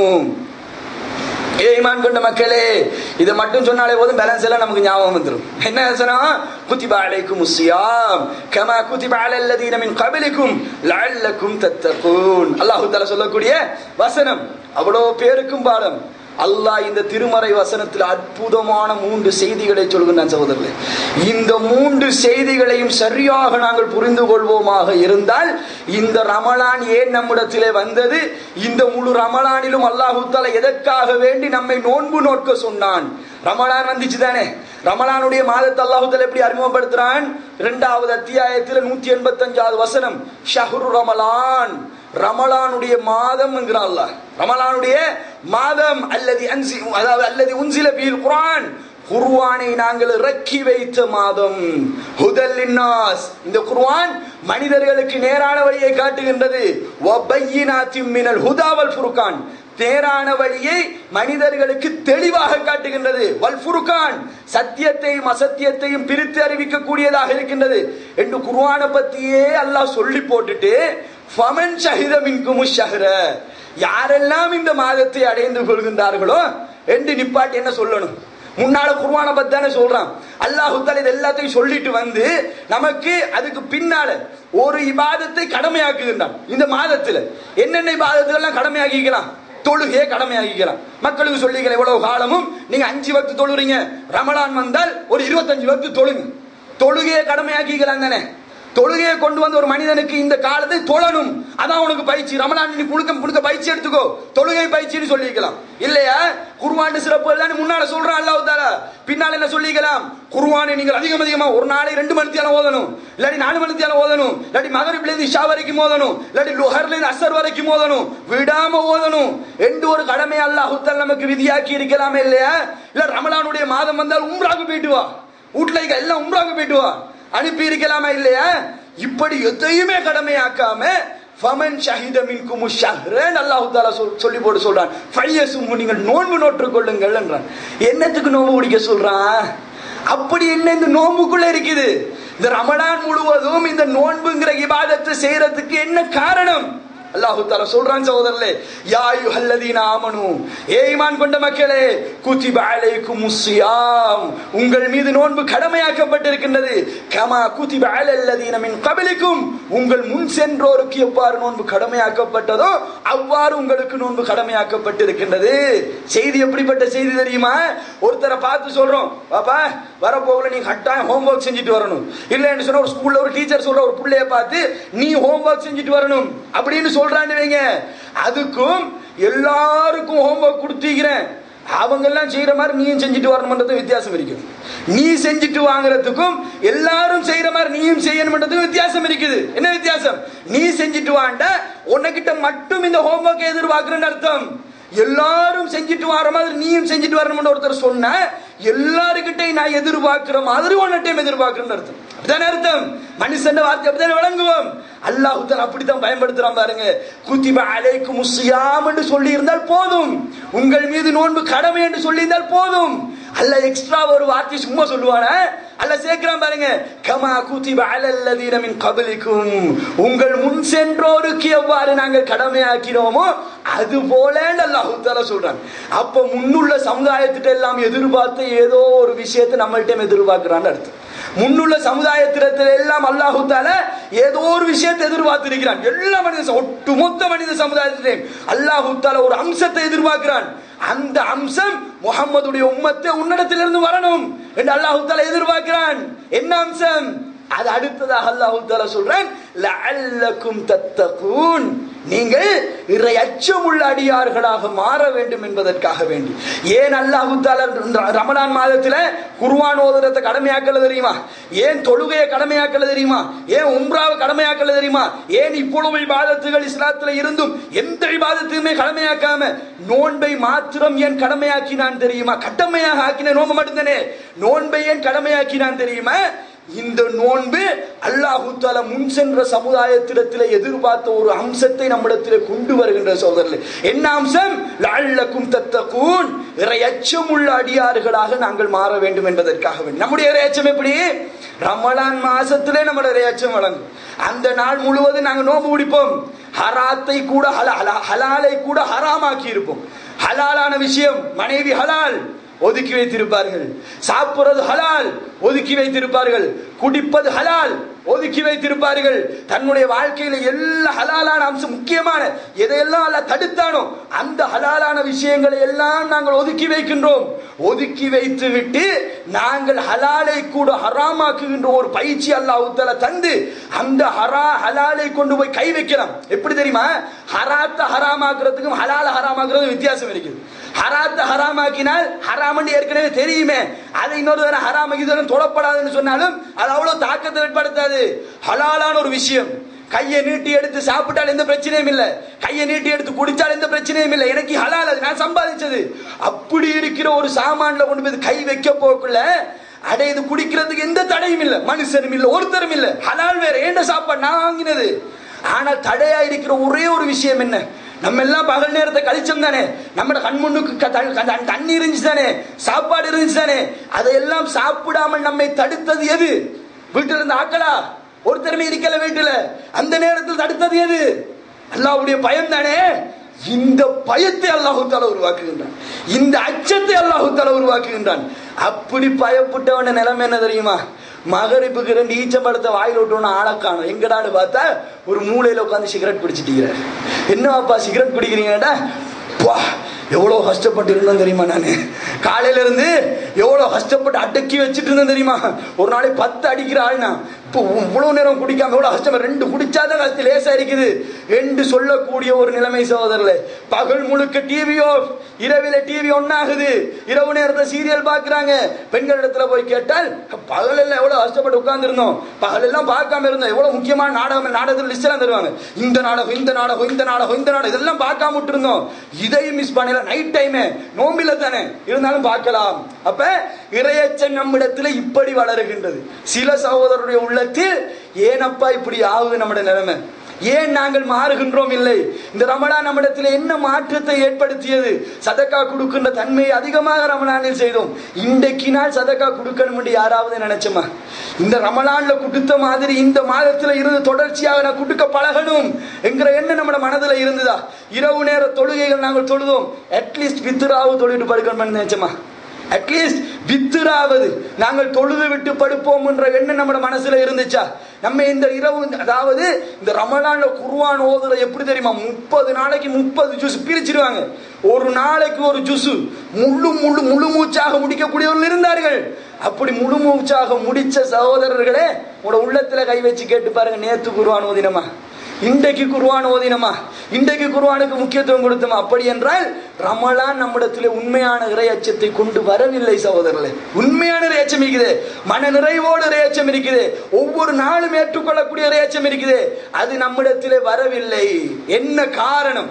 ஏ ஈமான் கொண்ட மக்களே இதை மட்டும் சொன்னாலே போதும் பேலன்ஸ் எல்லாம் நமக்கு ஞாபகம் வந்துடும் என்ன வசனம் குத்திபா அலைக்கும் உஸ்ஸியாம் கமா குத்திபா அலல் லதீன மின் கபிலிக்கும் லஅல்லக்கும் தத்தகூன் அல்லாஹ் தஆலா சொல்லக்கூடிய வசனம் அவ்வளோ பேருக்கும் பாடம் அல்லாஹ் இந்த திருமறை வசனத்தில் அற்புதமான மூன்று செய்திகளை சொல்கின்றான் சகோதரர்களே இந்த மூன்று செய்திகளையும் சரியாக நாங்கள் புரிந்து கொள்வோமாக இருந்தால் இந்த ரமலான் ஏன் நம்மிடத்திலே வந்தது இந்த முழு ரமலானிலும் அல்லாஹு தஆலா எதற்காக வேண்டி நம்மை நோன்பு நோக்க சொன்னான் ரமலான் வந்துச்சு தானே ரமலானுடைய மாதத்தை அல்லாஹு தஆலா எப்படி அறிமுகப்படுத்துறான் இரண்டாவது அத்தியாயத்தில் நூத்தி எண்பத்தஞ்சாவது வசனம் ஷஹ்ரு ரமலான் ரமலானுடைய மாதம் என்கிறான் அல்லாஹ் ரமலானுடைய மாதம் அல்லது அன்சி அதாவது அல்லது உன்சில பீல் குர்ஆன் குர்ஆனை நாங்கள் இறக்கி வைத்த மாதம் ஹுதல் லின்னாஸ் இந்த குர்ஆன் மனிதர்களுக்கு நேரான வழியை காட்டுகின்றது வபையினாத்தின் மினல் ஹுதா வல் ஃபுர்கான் நேரான வழியை மனிதர்களுக்கு தெளிவாக காட்டுகின்றது வல் ஃபுர்கான் சத்தியத்தையும் அசத்தியத்தையும் பிரித்து அறிவிக்கக்கூடியதாக இருக்கின்றது என்று குர்ஆனை பத்தியே அல்லாஹ் சொல்லி போட்டுட்டு ஃபமன் ஷஹித மின்கும் ஷஹர யாரெல்லாம் இந்த மாதத்தை அடைந்து கொள்கின்றார்களோ என்று நிப்பாட்டி என்ன சொல்லணும் முன்னால குர்ஆனை பத்தி தானே சொல்றான் அல்லாஹு தாலா இது எல்லாத்தையும் சொல்லிட்டு வந்து நமக்கு அதுக்கு பின்னால ஒரு இபாதத்தை கடமையாக்குகின்றான் இந்த மாதத்துல என்னென்ன இபாதத்துகள் எல்லாம் கடமையாக்கிக்கலாம் தொழுகையை கடமையாக்கிக்கலாம் மக்களுக்கு சொல்லிக்கிறேன் இவ்வளவு காலமும் நீங்க அஞ்சு வக்து தொழுறீங்க ரமலான் வந்தால் ஒரு இருபத்தஞ்சு வக்து தொழுங்க தொழுகையை கடமையாக்கிக்கலாம் தானே தொழுகையை கொண்டு வந்த ஒரு மனிதனுக்கு இந்த காலத்தை தொழணும் அதான் உனக்கு பயிற்சி ரமலான் நீ புழுக்க புழுக்க பயிற்சி எடுத்துக்கோ தொழுகை பயிற்சின்னு சொல்லிக்கலாம் இல்லையா குர்வான் சிறப்பு எல்லாம் நீ முன்னால சொல்றான் அல்லாஹ் தாலா பின்னால என்ன சொல்லிக்கலாம் குர்வானை நீங்கள் அதிகம் அதிகமா ஒரு நாளை ரெண்டு மணி நேரம் ஓதணும் இல்லாட்டி நாலு மணி நேரம் ஓதணும் இல்லாட்டி மகரிப்ல இருந்து இஷா வரைக்கும் ஓதணும் இல்லாட்டி லுஹர்ல இருந்து அசர் வரைக்கும் ஓதணும் விடாம ஓதணும் என்று ஒரு கடமை அல்லாஹ் தாலா நமக்கு விதியாக்கி இருக்கலாமே இல்லையா இல்ல ரமலானுடைய மாதம் வந்தால் உம்ராக்கு போயிட்டு வா வீட்டுல இருக்க எல்லாம் உம்ராக்கு போயிட்டு வா அனுப்பி இருக்கலாமா இல்லையா இப்படி எதையுமே கடமையாக்காம ஃபமன் ஷஹித மின்கும் ஷஹ்ரன் அல்லாஹ் தாலா சொல் சொல்லி போட்டு சொல்றான் ஃபையசும் நீங்கள் நோன்பு நோற்றுக் கொள்ளுங்கள் என்றான் என்னத்துக்கு நோன்பு பிடிக்க சொல்றான் அப்படி என்ன இந்த நோன்புக்குள்ள இருக்குது இந்த ரமலான் முழுவதும் இந்த நோன்புங்கிற இபாதத்தை செய்யறதுக்கு என்ன காரணம் அல்லாஹு தாலா சொல்றான் சகோதரர்களே யா அய்யுஹல்லதீன ஆமனு ஏ ஈமான் கொண்ட மக்களே குத்திப அலைக்குமுஸ் ஸியாம் உங்கள் மீது நோன்பு கடமையாக்கப்பட்டிருக்கின்றது கமா குத்திப அலல்லதீன மின் கபலிக்கும் உங்கள் முன் சென்றோருக்கு எவ்வாறு நோன்பு கடமையாக்கப்பட்டதோ அவ்வாறு உங்களுக்கு நோன்பு கடமையாக்கப்பட்டிருக்கின்றது செய்தி எப்படிப்பட்ட செய்தி தெரியுமா ஒருத்தரை பார்த்து சொல்றோம் பாப்பா வரப்போகல நீ கட்டாயம் ஹோம்ஒர்க் செஞ்சுட்டு வரணும் இல்லைன்னு சொன்னா ஒரு ஸ்கூல்ல ஒரு டீச்சர் சொல்ற ஒரு பிள்ளைய பார்த்து நீ ஹோம்ஒர்க் செஞ்சுட்டு வரணும் அப்படின்னு சொல்றான்னு வைங்க அதுக்கும் எல்லாருக்கும் ஹோம்ஒர்க் கொடுத்திக்கிறேன் அவங்க எல்லாம் செய்யற மாதிரி நீயும் செஞ்சுட்டு வரணும்ன்றது வித்தியாசம் இருக்குது நீ செஞ்சுட்டு வாங்குறதுக்கும் எல்லாரும் செய்யற மாதிரி நீயும் செய்யணும்ன்றதுக்கும் வித்தியாசம் இருக்குது என்ன வித்தியாசம் நீ செஞ்சுட்டு வாண்ட உன்கிட்ட மட்டும் இந்த ஹோம்ஒர்க் எதிர்பார்க்கிறேன்னு அர்த்தம் எல்லாரும் செஞ்சுட்டு வர மாதிரி நீயும் செஞ்சுட்டு வரணும்னு ஒருத்தர் சொன்ன எல்லாருக்கிட்டையும் நான் எதிர்பார்க்கிற மாதிரி உன்னிட்டையும் எதிர்பார்க்கிறேன்னு அர்த்தம் அப்படிதானே அர்த்தம் மனுஷன் வார்த்தை அப்படித்தானே வழங்குவோம் அல்லாஹுத்தன் அப்படித்தான் பயன்படுத்துறான் பாருங்க குத்திப அலைக்கு முஸ்யாம் என்று சொல்லி இருந்தால் போதும் உங்கள் மீது நோன்பு கடமை என்று சொல்லி இருந்தால் போதும் அல்ல எக்ஸ்ட்ரா ஒரு வார்த்தை சும்மா சொல்லுவான அல்ல சேர்க்கிறான் பாருங்க கமா குத்திப அலல்லதீன மின் கபலிக்கும் உங்கள் முன் சென்றோருக்கு எவ்வாறு நாங்கள் கடமையாக்கினோமோ அது போல அல்லாஹு தாலா சொல்றான் அப்ப முன்னுள்ள சமுதாயத்திட்ட எல்லாம் எதிர்பார்த்த ஏதோ ஒரு விஷயத்தை நம்மள்ட்ட எதிர்பார்க்கிறான்னு அர்த்தம் முன்னுள்ள சமுதாயத்திடத்தில் எல்லாம் அல்லாஹு தால ஏதோ ஒரு விஷயத்தை எதிர்பார்த்திருக்கிறான் எல்லா மனித ஒட்டுமொத்த மனித சமுதாயத்திலையும் அல்லாஹு தால ஒரு அம்சத்தை எதிர்பார்க்கிறான் அந்த அம்சம் முகம்மதுடைய உம்மத்தை உன்னிடத்திலிருந்து வரணும் என்று அல்லாஹு தால எதிர்பார்க்கிறான் என்ன அம்சம் அது அடுத்ததாக அல்லாஹு தாலா சொல்றான் லஅல்லக்கும் தத்தகூன் நீங்கள் இறை அச்சமுள்ள அடியார்களாக மாற வேண்டும் என்பதற்காக வேண்டி ஏன் அல்லாஹு தாலா ரமலான் மாதத்துல குர்ஆன் ஓதுறத கடமையாக்கல தெரியுமா ஏன் தொழுகையை கடமையாக்கல தெரியுமா ஏன் உம்ராவை கடமையாக்கல தெரியுமா ஏன் இவ்வளவு இபாதத்துகள் இஸ்லாத்துல இருந்தும் எந்த இபாதத்தையுமே கடமையாக்காம நோன்பை மாத்திரம் ஏன் கடமையாக்கினான் தெரியுமா கடமையாக ஆக்கின நோன்பு மட்டும்தானே நோன்பை ஏன் கடமையாக்கினான் தெரியுமா இந்த நோன்பு அல்லாஹு தாலா முன் சென்ற சமுதாயத்திடத்தில் எதிர்பார்த்த ஒரு அம்சத்தை நம்மிடத்தில் கொண்டு வருகின்ற சோதரர்களே என்ன அம்சம் லஅல்லக்கும் தத்தகூன் இறை அச்சம் உள்ள அடியார்களாக நாங்கள் மாற வேண்டும் என்பதற்காக வேண்டும் நம்முடைய இறை அச்சம் எப்படி ரமலான் மாசத்திலே நம்முடைய இறை அச்சம் வழங்கும் அந்த நாள் முழுவதும் நாங்கள் நோம்பு பிடிப்போம் ஹராத்தை கூட ஹலா- ஹலா- ஹலாலை கூட ஹராமாக்கி இருப்போம் ஹலாலான விஷயம் மனைவி ஹலால் ஒதுக்கி வைத்திருப்பார்கள் சாப்பிடுறது ஹலால் ஒதுக்கி வைத்திருப்பார்கள் குடிப்பது ஹலால் ஒதுக்கி வைத்திருப்பார்கள் தன்னுடைய வாழ்க்கையில எல்லா ஹலாலான அம்சம் முக்கியமான எதையெல்லாம் அல்ல தடுத்தானோ அந்த ஹலாலான விஷயங்களை எல்லாம் நாங்கள் ஒதுக்கி வைக்கின்றோம் ஒதுக்கி வைத்து விட்டு நாங்கள் ஹலாலை கூட ஹராமாக்குகின்ற ஒரு பயிற்சி அல்லாஹ் தஆலா தந்து அந்த ஹரா ஹலாலை கொண்டு போய் கை வைக்கலாம் எப்படி தெரியுமா ஹராத்த ஹராமாக்குறதுக்கும் ஹலால ஹராமாக்குறதும் வித்தியாசம் இருக்குது ஹராத்த ஹராமாக்கினால் ஹராமன்னு ஏற்கனவே தெரியுமே அதை இன்னொரு தடவை ஹராம இது தொடப்படாதுன்னு சொன்னாலும் அது அவ்வளவு தாக்கத்தை ஏற்படுத்தாது ஹலாலான ஒரு விஷயம் கையை நீட்டி எடுத்து சாப்பிட்டால் எந்த பிரச்சனையும் இல்லை கையை நீட்டி எடுத்து குடிச்சால் எந்த பிரச்சனையும் இல்லை எனக்கு ஹலால் அது நான் சம்பாதிச்சது அப்படி இருக்கிற ஒரு சாமான்ல கொண்டு போய் கை வைக்க போக்குள்ள அடே இது குடிக்கிறதுக்கு எந்த தடையும் இல்லை மனுஷனும் இல்லை ஒருத்தரும் இல்லை ஹலால் வேற ஏண்ட சாப்பாடு நான் வாங்கினது ஆனால் தடையா இருக்கிற ஒரே ஒரு விஷயம் என்ன நம்ம எல்லாம் பகல் நேரத்தை கழிச்சோம் தானே நம்ம கண் முன்னுக்கு க- த- க- தண்ணி இருந்துச்சு தானே சாப்பாடு இருந்துச்சு தானே அதையெல்லாம் சாப்பிடாமல் நம்மை தடுத்தது எது வீட்டில் இருந்த ஆக்களா ஒருத்தருமே இருக்கல வீட்டுல அந்த நேரத்தில் தடுத்தது எது அல்லாவுடைய பயம் தானே இந்த பயத்தை அல்லாஹு தாலா உருவாக்குகின்றான் இந்த அச்சத்தை அல்லாஹு தாலா உருவாக்குகின்றான் அப்படி பயப்பட்டவன நிலைமை என்ன தெரியுமா மகரிப்புக்கு ரெண்டு ஈச்சம்பழத்தை வாயில் விட்டோன்னு ஆளை காணும் எங்கடான்னு பார்த்தா ஒரு மூலையில உட்காந்து சிகரெட் பிடிச்சிட்டீங்க என்னவாப்பா சிகரெட் பிடிக்கிறீங்கடா பா எவ்வளோ கஷ்டப்பட்டு இருந்தேன் தெரியுமா நான் காலையில இருந்து எவ்வளோ கஷ்டப்பட்டு அடக்கி வச்சுட்டு இருந்தேன் தெரியுமா ஒரு நாளைக்கு பத்து அடிக்கிற ஆள்னா இப்போ இவ்வளவு நேரம் குடிக்காம எவ்வளவு கஷ்டம் ரெண்டு குடிச்சாதான் கஷ்டம் லேசா இருக்குது என்று சொல்லக்கூடிய ஒரு நிலைமை சகோதரர்களே பகல் முழுக்க டிவியோ இரவில டிவி ஒன்னாகுது இரவு நேரத்துல சீரியல் பாக்குறாங்க பெண்கள் இடத்துல போய் கேட்டால் பகல் எல்லாம் எவ்வளவு கஷ்டப்பட்டு உட்கார்ந்து இருந்தோம் பகல் எல்லாம் பார்க்காம இருந்தோம் எவ்வளவு முக்கியமான நாடகம் நாடகத்தில் லிஸ்ட் எல்லாம் தருவாங்க இந்த நாடகம் இந்த நாடகம் இந்த நாடகம் இந்த நாடகம் இதெல்லாம் பார்க்காம விட்டு இருந்தோம் இதையும் மிஸ் பண்ணல நைட் டைம் நோம்பில தானே இருந்தாலும் பார்க்கலாம் அப்ப இறையச்சன் நம்மிடத்துல இப்படி வளருகின்றது சில சகோதரருடைய உள்ளத்தில் ஏனப்பா இப்படி ஆகுது நம்முடைய நிலைமை ஏன் நாங்கள் மாறுகின்றோம் இல்லை இந்த ரமலான் நம்மிடத்தில் என்ன மாற்றத்தை ஏற்படுத்தியது சதக்கா கொடுக்கின்ற தன்மையை அதிகமாக ரமலானில் செய்தோம் இன்றைக்கு நாள் சதக்கா கொடுக்கணும் என்று யாராவது நினைச்சோமா இந்த ரமலான்ல கொடுத்த மாதிரி இந்த மாதத்துல இருந்து தொடர்ச்சியாக நான் கொடுக்க பழகணும் என்கிற எண்ணம் நம்ம மனதில் இருந்ததா இரவு நேர தொழுகைகள் நாங்கள் தொழுதோம் அட்லீஸ்ட் பித்ராவு தொழுட்டு படுக்கணும்னு நினைச்சோமா அட்லீஸ்ட் வித்துராவது நாங்கள் தொழுது விட்டு படுப்போம் என்ற எண்ணம் நம்ம மனசுல இருந்துச்சா நம்ம இந்த இரவு அதாவது இந்த ரமலான்ல குர்வான் ஓதுற எப்படி தெரியுமா முப்பது நாளைக்கு முப்பது ஜூஸ் பிரிச்சிருவாங்க ஒரு நாளைக்கு ஒரு ஜூஸ் முழு முழு முழு மூச்சாக முடிக்கக்கூடியவர்கள் இருந்தார்கள் அப்படி முழு மூச்சாக முடிச்ச சகோதரர்களே உங்களோட உள்ளத்துல கை வச்சு கேட்டு பாருங்க நேத்து குர்வான் ஓதினமா இன்றைக்கு குர்வான் ஓதினமா இன்றைக்கு குர்வானுக்கு முக்கியத்துவம் கொடுத்தோமா அப்படி என்றால் ரமலான் நம்மிடத்தில் உண்மையான இறை அச்சத்தை கொண்டு வரவில்லை சகோதரர்களே உண்மையான இறை அச்சம் இருக்குது மன நிறைவோடு இறை அச்சம் இருக்குது ஒவ்வொரு நாளும் ஏற்றுக்கொள்ளக்கூடிய இறை அச்சம் இருக்குது அது நம்மிடத்திலே வரவில்லை என்ன காரணம்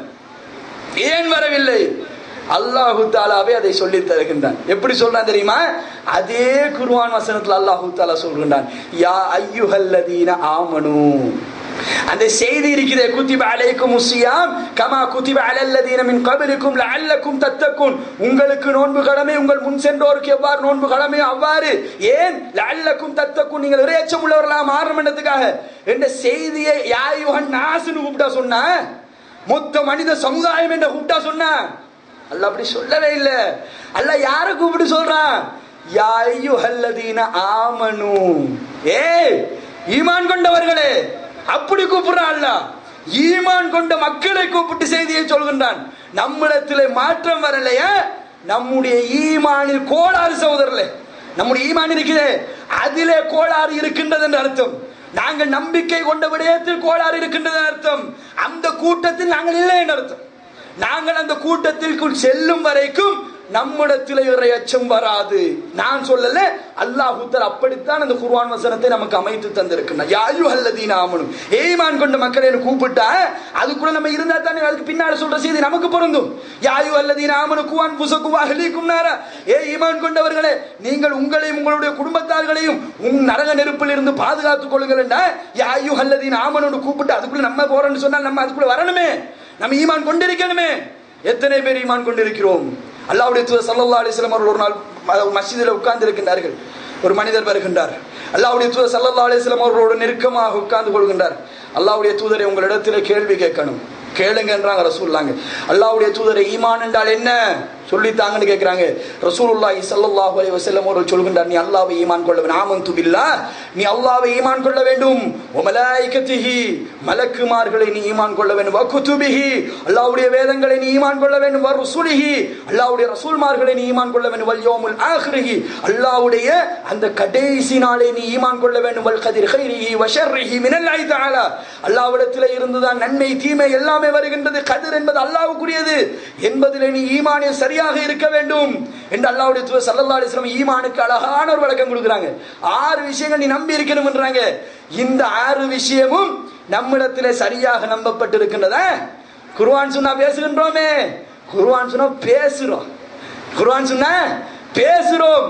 ஏன் வரவில்லை அல்லாஹு தாலாவே அதை சொல்லி தருகின்றான் எப்படி சொல்றான் தெரியுமா அதே குர்வான் வசனத்துல அல்லாஹு தாலா சொல்கின்றான் யா ஐயுஹல்லதீன ஆமனு அந்த செய்தி இருக்கிறே குத்திப அலைக்கும் முசியாம் கமா குத்திப அலல்லதீன மின் கபலிக்கும் லஅல்லக்கும் தத்தக்கும் உங்களுக்கு நோன்பு கடமை உங்கள் முன் சென்றோருக்கு எவ்வாறு நோன்பு கடமை அவ்வாறு ஏன் லஅல்லக்கும் தத்தக்கும் நீங்கள் இறையச்சம் உள்ளவர்களா மாறணும் என்றதுக்காக என்ற செய்தியை யாயுஹன் நாசுன்னு கூப்பிட்டா சொன்னா மொத்த மனித சமுதாயம் என்ற கூப்பிட்டா சொன்னா அல்ல அப்படி சொல்லவே இல்லை அல்ல யார கூப்பிட்டு சொல்றான் யாயுஹல்லதீன ஆமனு ஏய் ஈமான் கொண்டவர்களே அப்படி கூப்பிடுறான் அல்ல ஈமான் கொண்ட மக்களை கூப்பிட்டு செய்தியை சொல்கின்றான் நம்மிடத்திலே மாற்றம் வரலையா நம்முடைய ஈமானில் கோளாறு சகோதரர்களே நம்முடைய ஈமான் இருக்குது அதிலே கோளாறு இருக்கின்றது என்று அர்த்தம் நாங்கள் நம்பிக்கை கொண்ட விடயத்தில் கோளாறு இருக்கின்றது அர்த்தம் அந்த கூட்டத்தில் நாங்கள் இல்லை என்று அர்த்தம் நாங்கள் அந்த கூட்டத்திற்குள் செல்லும் வரைக்கும் நம்மிடத்தில் இறை அச்சம் வராது நான் சொல்லல அல்லாஹுத்தர் அப்படித்தான் அந்த குர்வான் வசனத்தை நமக்கு அமைத்து தந்திருக்கிறார் யாயு அல்லதீன ஆமனும் ஏய்மான் கொண்ட மக்களை கூப்பிட்டா அதுக்குள்ள நம்ம இருந்தா தானே அதுக்கு பின்னாடி சொல்ற செய்தி நமக்கு பொருந்தும் யாயு அல்லதீன ஆமனு குவான் புசகுவா ஹலிக்கும் நாரா ஏ ஈமான் கொண்டவர்களே நீங்கள் உங்களையும் உங்களுடைய குடும்பத்தார்களையும் உன் நரக நெருப்பில் இருந்து பாதுகாத்துக் கொள்ளுங்கள் யாயு அல்லதீன ஆமனு கூப்பிட்டு அதுக்குள்ள நம்ம போறோம்னு சொன்னால் நம்ம அதுக்குள்ள வரணுமே நம்ம ஈமான் கொண்டிருக்கணுமே எத்தனை பேர் ஈமான் கொண்டிருக்கிறோம் அல்லாவுடைய தூதர் சல்லா அலிஸ்லாம் அவர்கள் ஒரு நாள் மஸ்ஜிதில் உட்கார்ந்து இருக்கின்றார்கள் ஒரு மனிதர் வருகின்றார் அல்லாவுடைய தூதர் சல்லா அலிஸ்லாம் அவர்களோடு நெருக்கமாக உட்கார்ந்து கொள்கின்றார் அல்லாவுடைய தூதரை உங்களிடத்தில் கேள்வி கேட்கணும் கேளுங்கன்றாங்க ரசூல்லாங்க அல்லாவுடைய தூதரை ஈமான் என்றால் என்ன சொல்லித்தாங்கன்னு கேட்கிறாங்க ரசூலுல்லாஹி ஸல்லல்லாஹு அலைஹி வஸல்லம் அவர்கள் சொல்கின்றார் நீ அல்லாஹ்வை ஈமான் கொள்ள வேண்டும் ஆமன்து பில்லாஹ் நீ அல்லாஹ்வை ஈமான் கொள்ள வேண்டும் வ மலாயிகத்திஹி மலக்குமார்களை நீ ஈமான் கொள்ள வேண்டும் வ குதுபிஹி அல்லாஹ்வுடைய வேதங்களை நீ ஈமான் கொள்ள வேண்டும் வ ருசுலிஹி அல்லாஹ்வுடைய ரசூல்மார்களை நீ ஈமான் கொள்ள வேண்டும் வல் யௌமுல் ஆখিরিஹி அல்லாஹ்வுடைய அந்த கடைசி நாளை நீ ஈமான் கொள்ள வேண்டும் வல் கதிர் கைரிஹி வ ஷர்ரிஹி மினல்லாஹி தஆலா அல்லாஹ்விடத்தில் இருந்துதான் நன்மை தீமை எல்லாமே வருகின்றது கதிர் என்பது அல்லாஹ்வுக்குரியது என்பதிலே நீ ஈமானில் சரியாக இருக்க வேண்டும் என்று அல்லாஹ்வுடைய தூதர் ஸல்லல்லாஹு அலைஹி வஸல்லம் ஈமானுக்கு அழகான ஒரு விளக்கம் கொடுக்குறாங்க ஆறு விஷயங்கள் நீ நம்பி இருக்கணும்ன்றாங்க இந்த ஆறு விஷயமும் நம்மிடத்திலே சரியாக நம்பப்பட்டிருக்கின்றதா குர்ஆன் சொன்னா பேசுகின்றோமே குர்ஆன் சொன்னா பேசுறோம் குர்ஆன் சொன்னா பேசுறோம்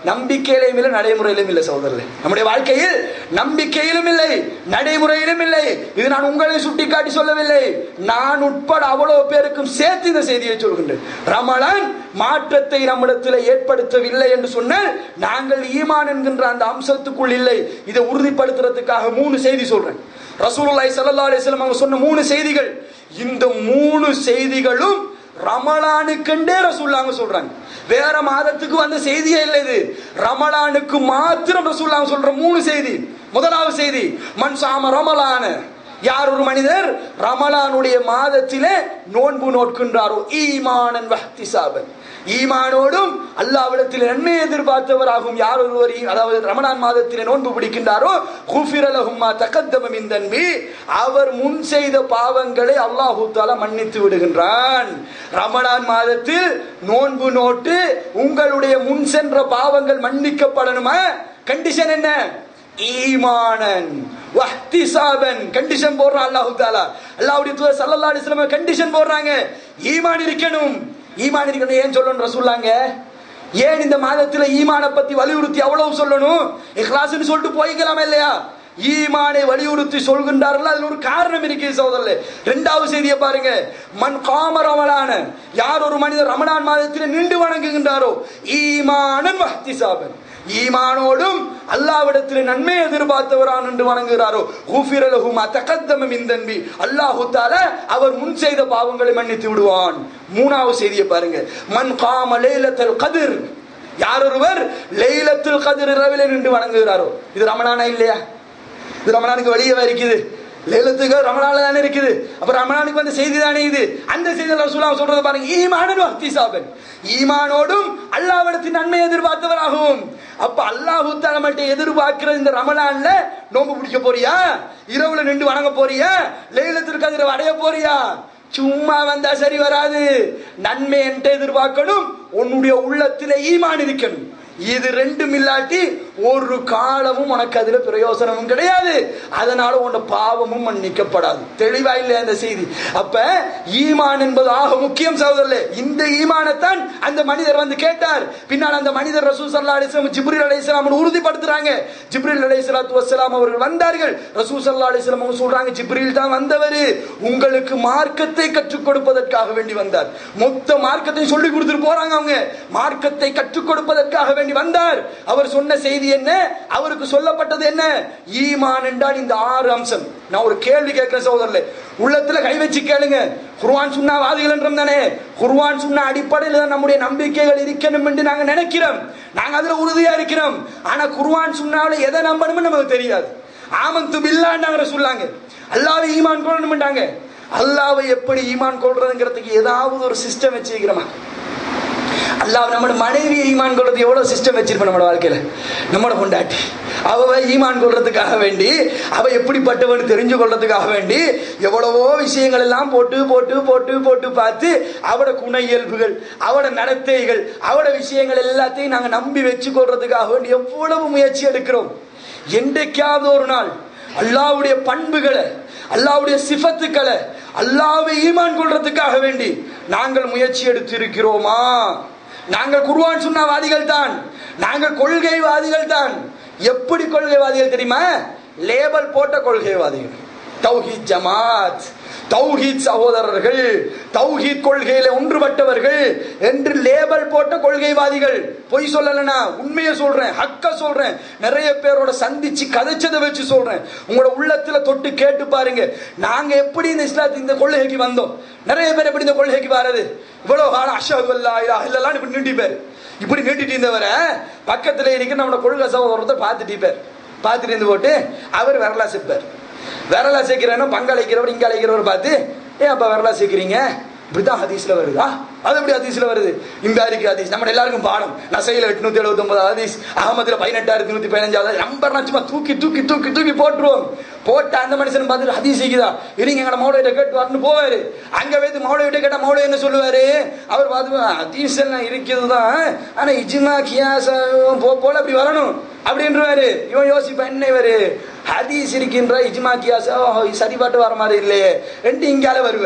நம்பிக்கையிலும் இல்லை நடைமுறையிலும் இல்லை சகோதரர்களே நம்முடைய வாழ்க்கையில் நம்பிக்கையிலும் இல்லை நடைமுறையிலும் இல்லை இது நான் உங்களை சுட்டிக்காட்டி சொல்லவில்லை நான் உட்பட அவ்வளவு பேருக்கும் சேர்த்து இந்த செய்தியை சொல்கின்றேன் ரமலான் மாற்றத்தை நம்மிடத்தில் ஏற்படுத்தவில்லை என்று சொன்னால் நாங்கள் ஈமான் என்கின்ற அந்த அம்சத்துக்குள் இல்லை இதை உறுதிப்படுத்துறதுக்காக மூணு செய்தி சொல்றேன் ரசூலுல்லாஹி ஸல்லல்லாஹு அலைஹி வஸல்லம் அவங்க சொன்ன மூணு செய்திகள் இந்த மூணு செய்திகளும் ரமலானுக்கெண்டே ரசூல்லாங்க சொல்றாங்க வேற மாதத்துக்கு வந்த செய்தியே இல்லை இது ரமலானுக்கு மாத்திரம் ரசூல்லாங்க சொல்ற மூணு செய்தி முதலாவது செய்தி மண் சாம ரமலான யார் ஒரு மனிதர் ரமலானுடைய மாதத்திலே நோன்பு நோட்கின்றாரோ ஈமானன் வஹ்திசாபன் ஈமானோடும் அல்லாவிடத்தில் நன்மை எதிர்பார்த்தவராகும் யார் ஒருவர் ஈ- அதாவது ரமணான் மாதத்திலே நோன்பு பிடிக்கின்றாரோ குஃபிரலஹும்மா தகத்தமம் இந்தன்பி அவர் முன் செய்த பாவங்களை அல்லாஹு தாலா மன்னித்து விடுகின்றான் ரமணான் மாதத்தில் நோன்பு நோட்டு உங்களுடைய முன் சென்ற பாவங்கள் மன்னிக்கப்படணுமா கண்டிஷன் என்ன ஈமானன் வஹ்திசாபன் கண்டிஷன் போடுறான் அல்லாஹு தாலா அல்லாஹ்வுடைய தூதர் ஸல்லல்லாஹு அலைஹி வஸல்லம் கண்டிஷன் போடுறாங்க ஈமான் இருக்கணும் ஈமான் இருக்கணும் ஏன் சொல்லணும் ரசூல்லாங்க ஏன் இந்த மாதத்துல ஈமானை பத்தி வலியுறுத்தி அவ்வளவு சொல்லணும் இஹ்லாஸ்னு சொல்லிட்டு போய்க்கலாமா இல்லையா ஈமானை வலியுறுத்தி சொல்கின்றார்கள் அதுல ஒரு காரணம் இருக்கு சகோதரர்களே இரண்டாவது செய்தியை பாருங்க மண் காம ரமலான யார் ஒரு மனிதர் ரமணான் மாதத்தில் நின்று வணங்குகின்றாரோ ஈமானன் வஹ்திசாபன் ஈமானோடும் அல்லாவிடத்தில் நன்மை எதிர்பார்த்தவரான் என்று வணங்குகிறாரோ ஊஃபிரலஹுமா தகத்தமம் இந்தன்பி அல்லாஹு தாலா அவர் முன் செய்த பாவங்களை மன்னித்து விடுவான் மூணாவது செய்தியை பாருங்க மன் காம லைலத்தல் கதிர் யார் ஒருவர் லைலத்துல் கதிர் இரவிலே நின்று வணங்குகிறாரோ இது ரமணானா இல்லையா இது ரமணானுக்கு வெளியே இருக்குது லேலத்துக்கு ரமணால தானே இருக்குது அப்ப ரமணானுக்கு வந்த செய்தி தானே இது அந்த செய்தியில் ரசூலுல்லாஹ் சொல்றது பாருங்க ஈமானன் வஹ்திசாபன் ஈமானோடும் அல்லாஹ்விடத்தின் நன்மை எதிர்பார்த்தவராகவும் அப்ப அல்லாஹ் நம்மள்ட்ட எதிர்பார்க்கிற இந்த ரமலான்ல நோன்பு பிடிக்க போறியா இரவுல நின்று வணங்க போறியா லேலத்திற்கு அதிர அடைய போறியா சும்மா வந்தா சரி வராது நன்மை என்று எதிர்பார்க்கணும் உன்னுடைய உள்ளத்திலே ஈமான் இருக்கணும் இது ரெண்டும் இல்லாட்டி ஒரு காலமும் உனக்கு அதுல பிரயோசனமும் கிடையாது அதனால உன் பாவமும் மன்னிக்கப்படாது தெளிவா இல்லையா அந்த செய்தி அப்ப ஈமான் என்பது ஆக முக்கியம் சகோதரர்களே இந்த ஈமானைத்தான் அந்த மனிதர் வந்து கேட்டார் பின்னால் அந்த மனிதர் ரசூல் சல்லா அலிஸ்லாம் ஜிப்ரில் அலைஹிஸ்ஸலாம் உறுதிப்படுத்துறாங்க ஜிப்ரில் அலைஹிஸ்ஸலாத்து வஸ்ஸலாம் அவர்கள் வந்தார்கள் ரசூல் சல்லா அலிஸ்லாம் அவங்க சொல்றாங்க ஜிப்ரில் தான் வந்தவர் உங்களுக்கு மார்க்கத்தை கற்றுக் கொடுப்பதற்காக வேண்டி வந்தார் மொத்த மார்க்கத்தை சொல்லி கொடுத்துட்டு போறாங்க அவங்க மார்க்கத்தை கற்றுக் கொடுப்பதற்காக வேண்டி வந்தார் அவர் சொன்ன செய்தி என்ன அவருக்கு சொல்லப்பட்டது என்ன ஈமான் என்றால் இந்த ஆறு அம்சம் நான் ஒரு கேள்வி கேட்கிறேன் சகோதரர்களே உள்ளத்துல கை வச்சு கேளுங்க குர்ஆன் சுன்னா வாதிகள் என்றும் தானே குர்ஆன் சுன்னா அடிப்படையில் தான் நம்முடைய நம்பிக்கைகள் இருக்கணும் என்று நாங்க நினைக்கிறோம் நாங்க அதுல உறுதியா இருக்கிறோம் ஆனா குர்ஆன் சுன்னால எதை நம்பணும்னு நமக்கு தெரியாது ஆமந்து பில்லான்னு சொல்லாங்க அல்லாவை ஈமான் கொள்ளணும்ட்டாங்க அல்லாவை எப்படி ஈமான் கொள்றதுங்கிறதுக்கு ஏதாவது ஒரு சிஸ்டம் வச்சுக்கிறோமா அல்லாஹ் நம்மளோட மனைவியை ஈமான் கொள்றது எவ்வளவு சிஸ்டம் வச்சிருப்போம் நம்மளோட வாழ்க்கையில நம்மளோட கொண்டாட்டி அவ ஈமான் கொள்றதுக்காக வேண்டி அவ எப்படிப்பட்டவன்னு தெரிஞ்சு கொள்றதுக்காக வேண்டி எவ்வளவோ விஷயங்கள் எல்லாம் போட்டு போட்டு போட்டு போட்டு பார்த்து அவட குண இயல்புகள் அவட நடத்தைகள் அவட விஷயங்கள் எல்லாத்தையும் நாங்க நம்பி வச்சு கொள்றதுக்காக வேண்டி எவ்வளவு முயற்சி எடுக்கிறோம் என்றைக்காவது ஒரு நாள் அல்லாவுடைய பண்புகளை அல்லாவுடைய சிஃபத்துக்களை அல்லாவை ஈமான் கொள்றதுக்காக வேண்டி நாங்கள் முயற்சி எடுத்திருக்கிறோமா நாங்கள் குர்ஆன் சுன்னாவாதிகள் தான் நாங்கள் கொள்கைவாதிகள் தான் எப்படி கொள்கைவாதிகள் தெரியுமா லேபல் போட்ட கொள்கைவாதிகள் தௌஹீத் ஜமாத் தௌஹீத் சகோதரர்கள் தௌஹீத் கொள்கையில ஒன்றுபட்டவர்கள் என்று லேபல் போட்ட கொள்கைவாதிகள் பொய் சொல்லலனா உண்மையை சொல்றேன் ஹக்க சொல்றேன் நிறைய பேரோட சந்திச்சு கதைச்சதை வச்சு சொல்றேன் உங்களோட உள்ளத்துல தொட்டு கேட்டு பாருங்க நாங்க எப்படி இந்த இஸ்லாத்து இந்த கொள்கைக்கு வந்தோம் நிறைய பேர் எப்படி இந்த கொள்கைக்கு வர்றது இவ்வளவு காலம் அஷஹது அல்லா இலா இல்லலாம் இப்படி நீட்டி பேர் இப்படி நீட்டிட்டு இருந்தவரை பக்கத்துல இருக்கிற நம்மளோட கொள்கை சகோதரத்தை பார்த்துட்டு பேர் பார்த்துட்டு இருந்து போட்டு அவர் வரலா சிப்பார் விரலா சேர்க்கிறேன்னு பங்கு அழைக்கிறவர் இங்க அழைக்கிறவர் பார்த்து ஏன் அப்ப விரலா சேர்க்கிறீங்க இப்படிதான் ஹதீஸ்ல வருதா அது எப்படி ஹதீஸ்ல வருது இந்த அறிக்கை ஹதீஸ் நம்ம எல்லாருக்கும் பாடம் நசையில எட்நூத்தி எழுபத்தி ஒன்பது ஹதீஸ் அகமதுல பதினெட்டாயிரத்தி நூத்தி பதினஞ்சாவது நம்பர் சும்மா தூக்கி தூக்கி தூக்கி தூக்கி போட்டுருவோம் போட்டு அந்த மனுஷன் பார்த்துட்டு ஹதீஸ் இருக்குதா இருங்க எங்களை மௌலையிட்ட கேட்டு வரணும் போவாரு அங்க வைத்து மௌலையிட்ட கேட்டா மௌலை என்ன சொல்லுவாரு அவர் பார்த்து ஹதீஸ் எல்லாம் இருக்கிறது தான் ஆனா இஜ்மா கியாஸ் போ- போல அப்படி வரணும் அப்படின்றவாரு இவன் யோசிப்பா என்ன இவரு ஹதீஸ் இருக்கின்ற இஜ்மா கியாஸ் ஓ, சரிபாட்டு வர மாதிரி இல்லையே என்று இங்கால வருவார்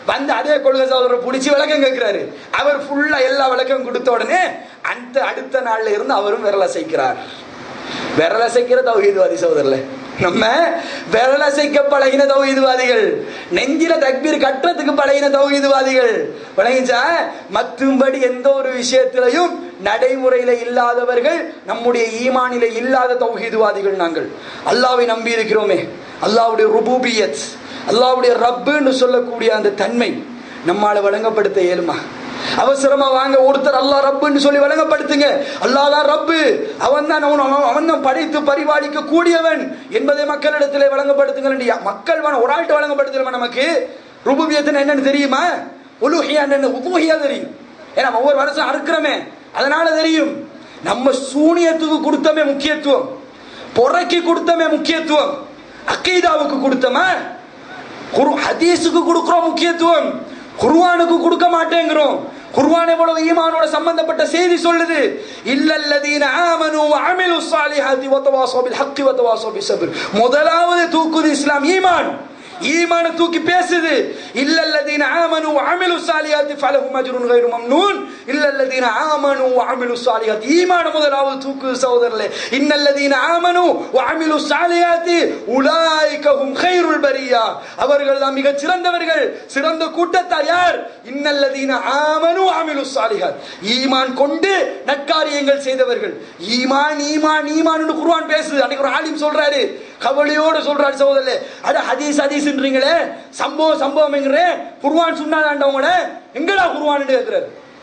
வந்து அதே கொள்கை சகோதரரை பிடிச்சி விளக்கம் கேட்கிறாரு அவர் ஃபுல்லா எல்லா விளக்கம் கொடுத்த உடனே அந்த அடுத்த நாள்ல இருந்து அவரும் விரல அசைக்கிறார் விரல அசைக்கிற தௌஹீத்வாதி சகோதரர்ல நம்ம விரல அசைக்க பழகின தௌஹீத்வாதிகள் நெஞ்சில தக்பீர் கட்டுறதுக்கு பழகின தௌஹீத்வாதிகள் விளங்கிச்சா மற்றும்படி எந்த ஒரு விஷயத்திலையும் நடைமுறையில இல்லாதவர்கள் நம்முடைய ஈமானில இல்லாத தௌஹீத்வாதிகள் நாங்கள் அல்லாவை நம்பி இருக்கிறோமே அல்லாவுடைய ருபூபியத் அல்லாவுடைய ரப்புன்னு சொல்லக்கூடிய அந்த தன்மை நம்மால வழங்கப்படுத்த இயலுமா அவசரமா வாங்க ஒருத்தர் அல்லாஹ் ரப்புன்னு சொல்லி வழங்கப்படுத்துங்க அல்லாஹ் தான் ரப்பு அவன் தான் அவன் அவன் அவன் தான் படைத்து பரிபாலிக்க கூடியவன் என்பதை மக்களிடத்திலே வழங்கப்படுத்துங்க மக்கள் வேணும் ஒரு ஆள்கிட்ட வழங்கப்படுத்தலாமா நமக்கு ருபுபியத்தின் என்னன்னு தெரியுமா உலுஹியா என்ன உபூஹியா தெரியும் ஏன்னா ஒவ்வொரு வருஷம் அறுக்கிறோமே அதனால தெரியும் நம்ம சூனியத்துக்கு கொடுத்தமே முக்கியத்துவம் பொறைக்கு கொடுத்தமே முக்கியத்துவம் அக்கீதாவுக்கு கொடுத்தமா குரு ஹதீஸுக்கு கொடுக்கிறோம் முக்கியத்துவம் குர்ஆனுக்கு கொடுக்க மாட்டேங்கிறோம் குர்ஆன் எவ்வளவு ஈமானோட சம்பந்தப்பட்ட செய்தி சொல்லுது இல்லல்லதீன ஆமனு வ அமிலு ஸாலிஹாத்தி வ தவாஸவு பில் ஹக்கி வ தவாஸவு பிஸ் ஸப்ர் முதலாவது தூக்குது இஸ்லாம் ஈமான் ஈமான தூக்கி பேசுது இல்லல்லதீன ஆமனு வ அமிலு ஸாலிஹாத்தி ஃபலஹும் அஜ்ருன் கைரு மம்னூன் இல்லல்லதீன ஆமனு வ அமிலு ஸாலிஹாத்தி ஈமான முதலாவது தூக்குது சகோதரர்களே இன்னல்லதீன ஆமனு வ அமிலு ஸாலிஹாத்தி உலாயிக ஹும் கைருல் பரியா அவர்கள் தான் மிகச் சிறந்தவர்கள் சிறந்த கூட்டத்தார் யார் இன்னல்லதீன ஆமனு அமிலு சாலிஹாத் ஈமான் கொண்டு நற்காரியங்கள் செய்தவர்கள் ஈமான் ஈமான் ஈமான் என்று குர்ஆன் பேசுது அன்னைக்கு ஒரு ஆலிம் சொல்றாரு கவலையோடு சொல்றாரு சகோதரே அட ஹதீஸ் ஹதீஸ்ன்றீங்களே சம்பவம் சம்பவம்ங்கிறே குர்ஆன் சொன்னாதாண்டவங்கள எங்கடா குர்ஆன் கேட்கிறாரு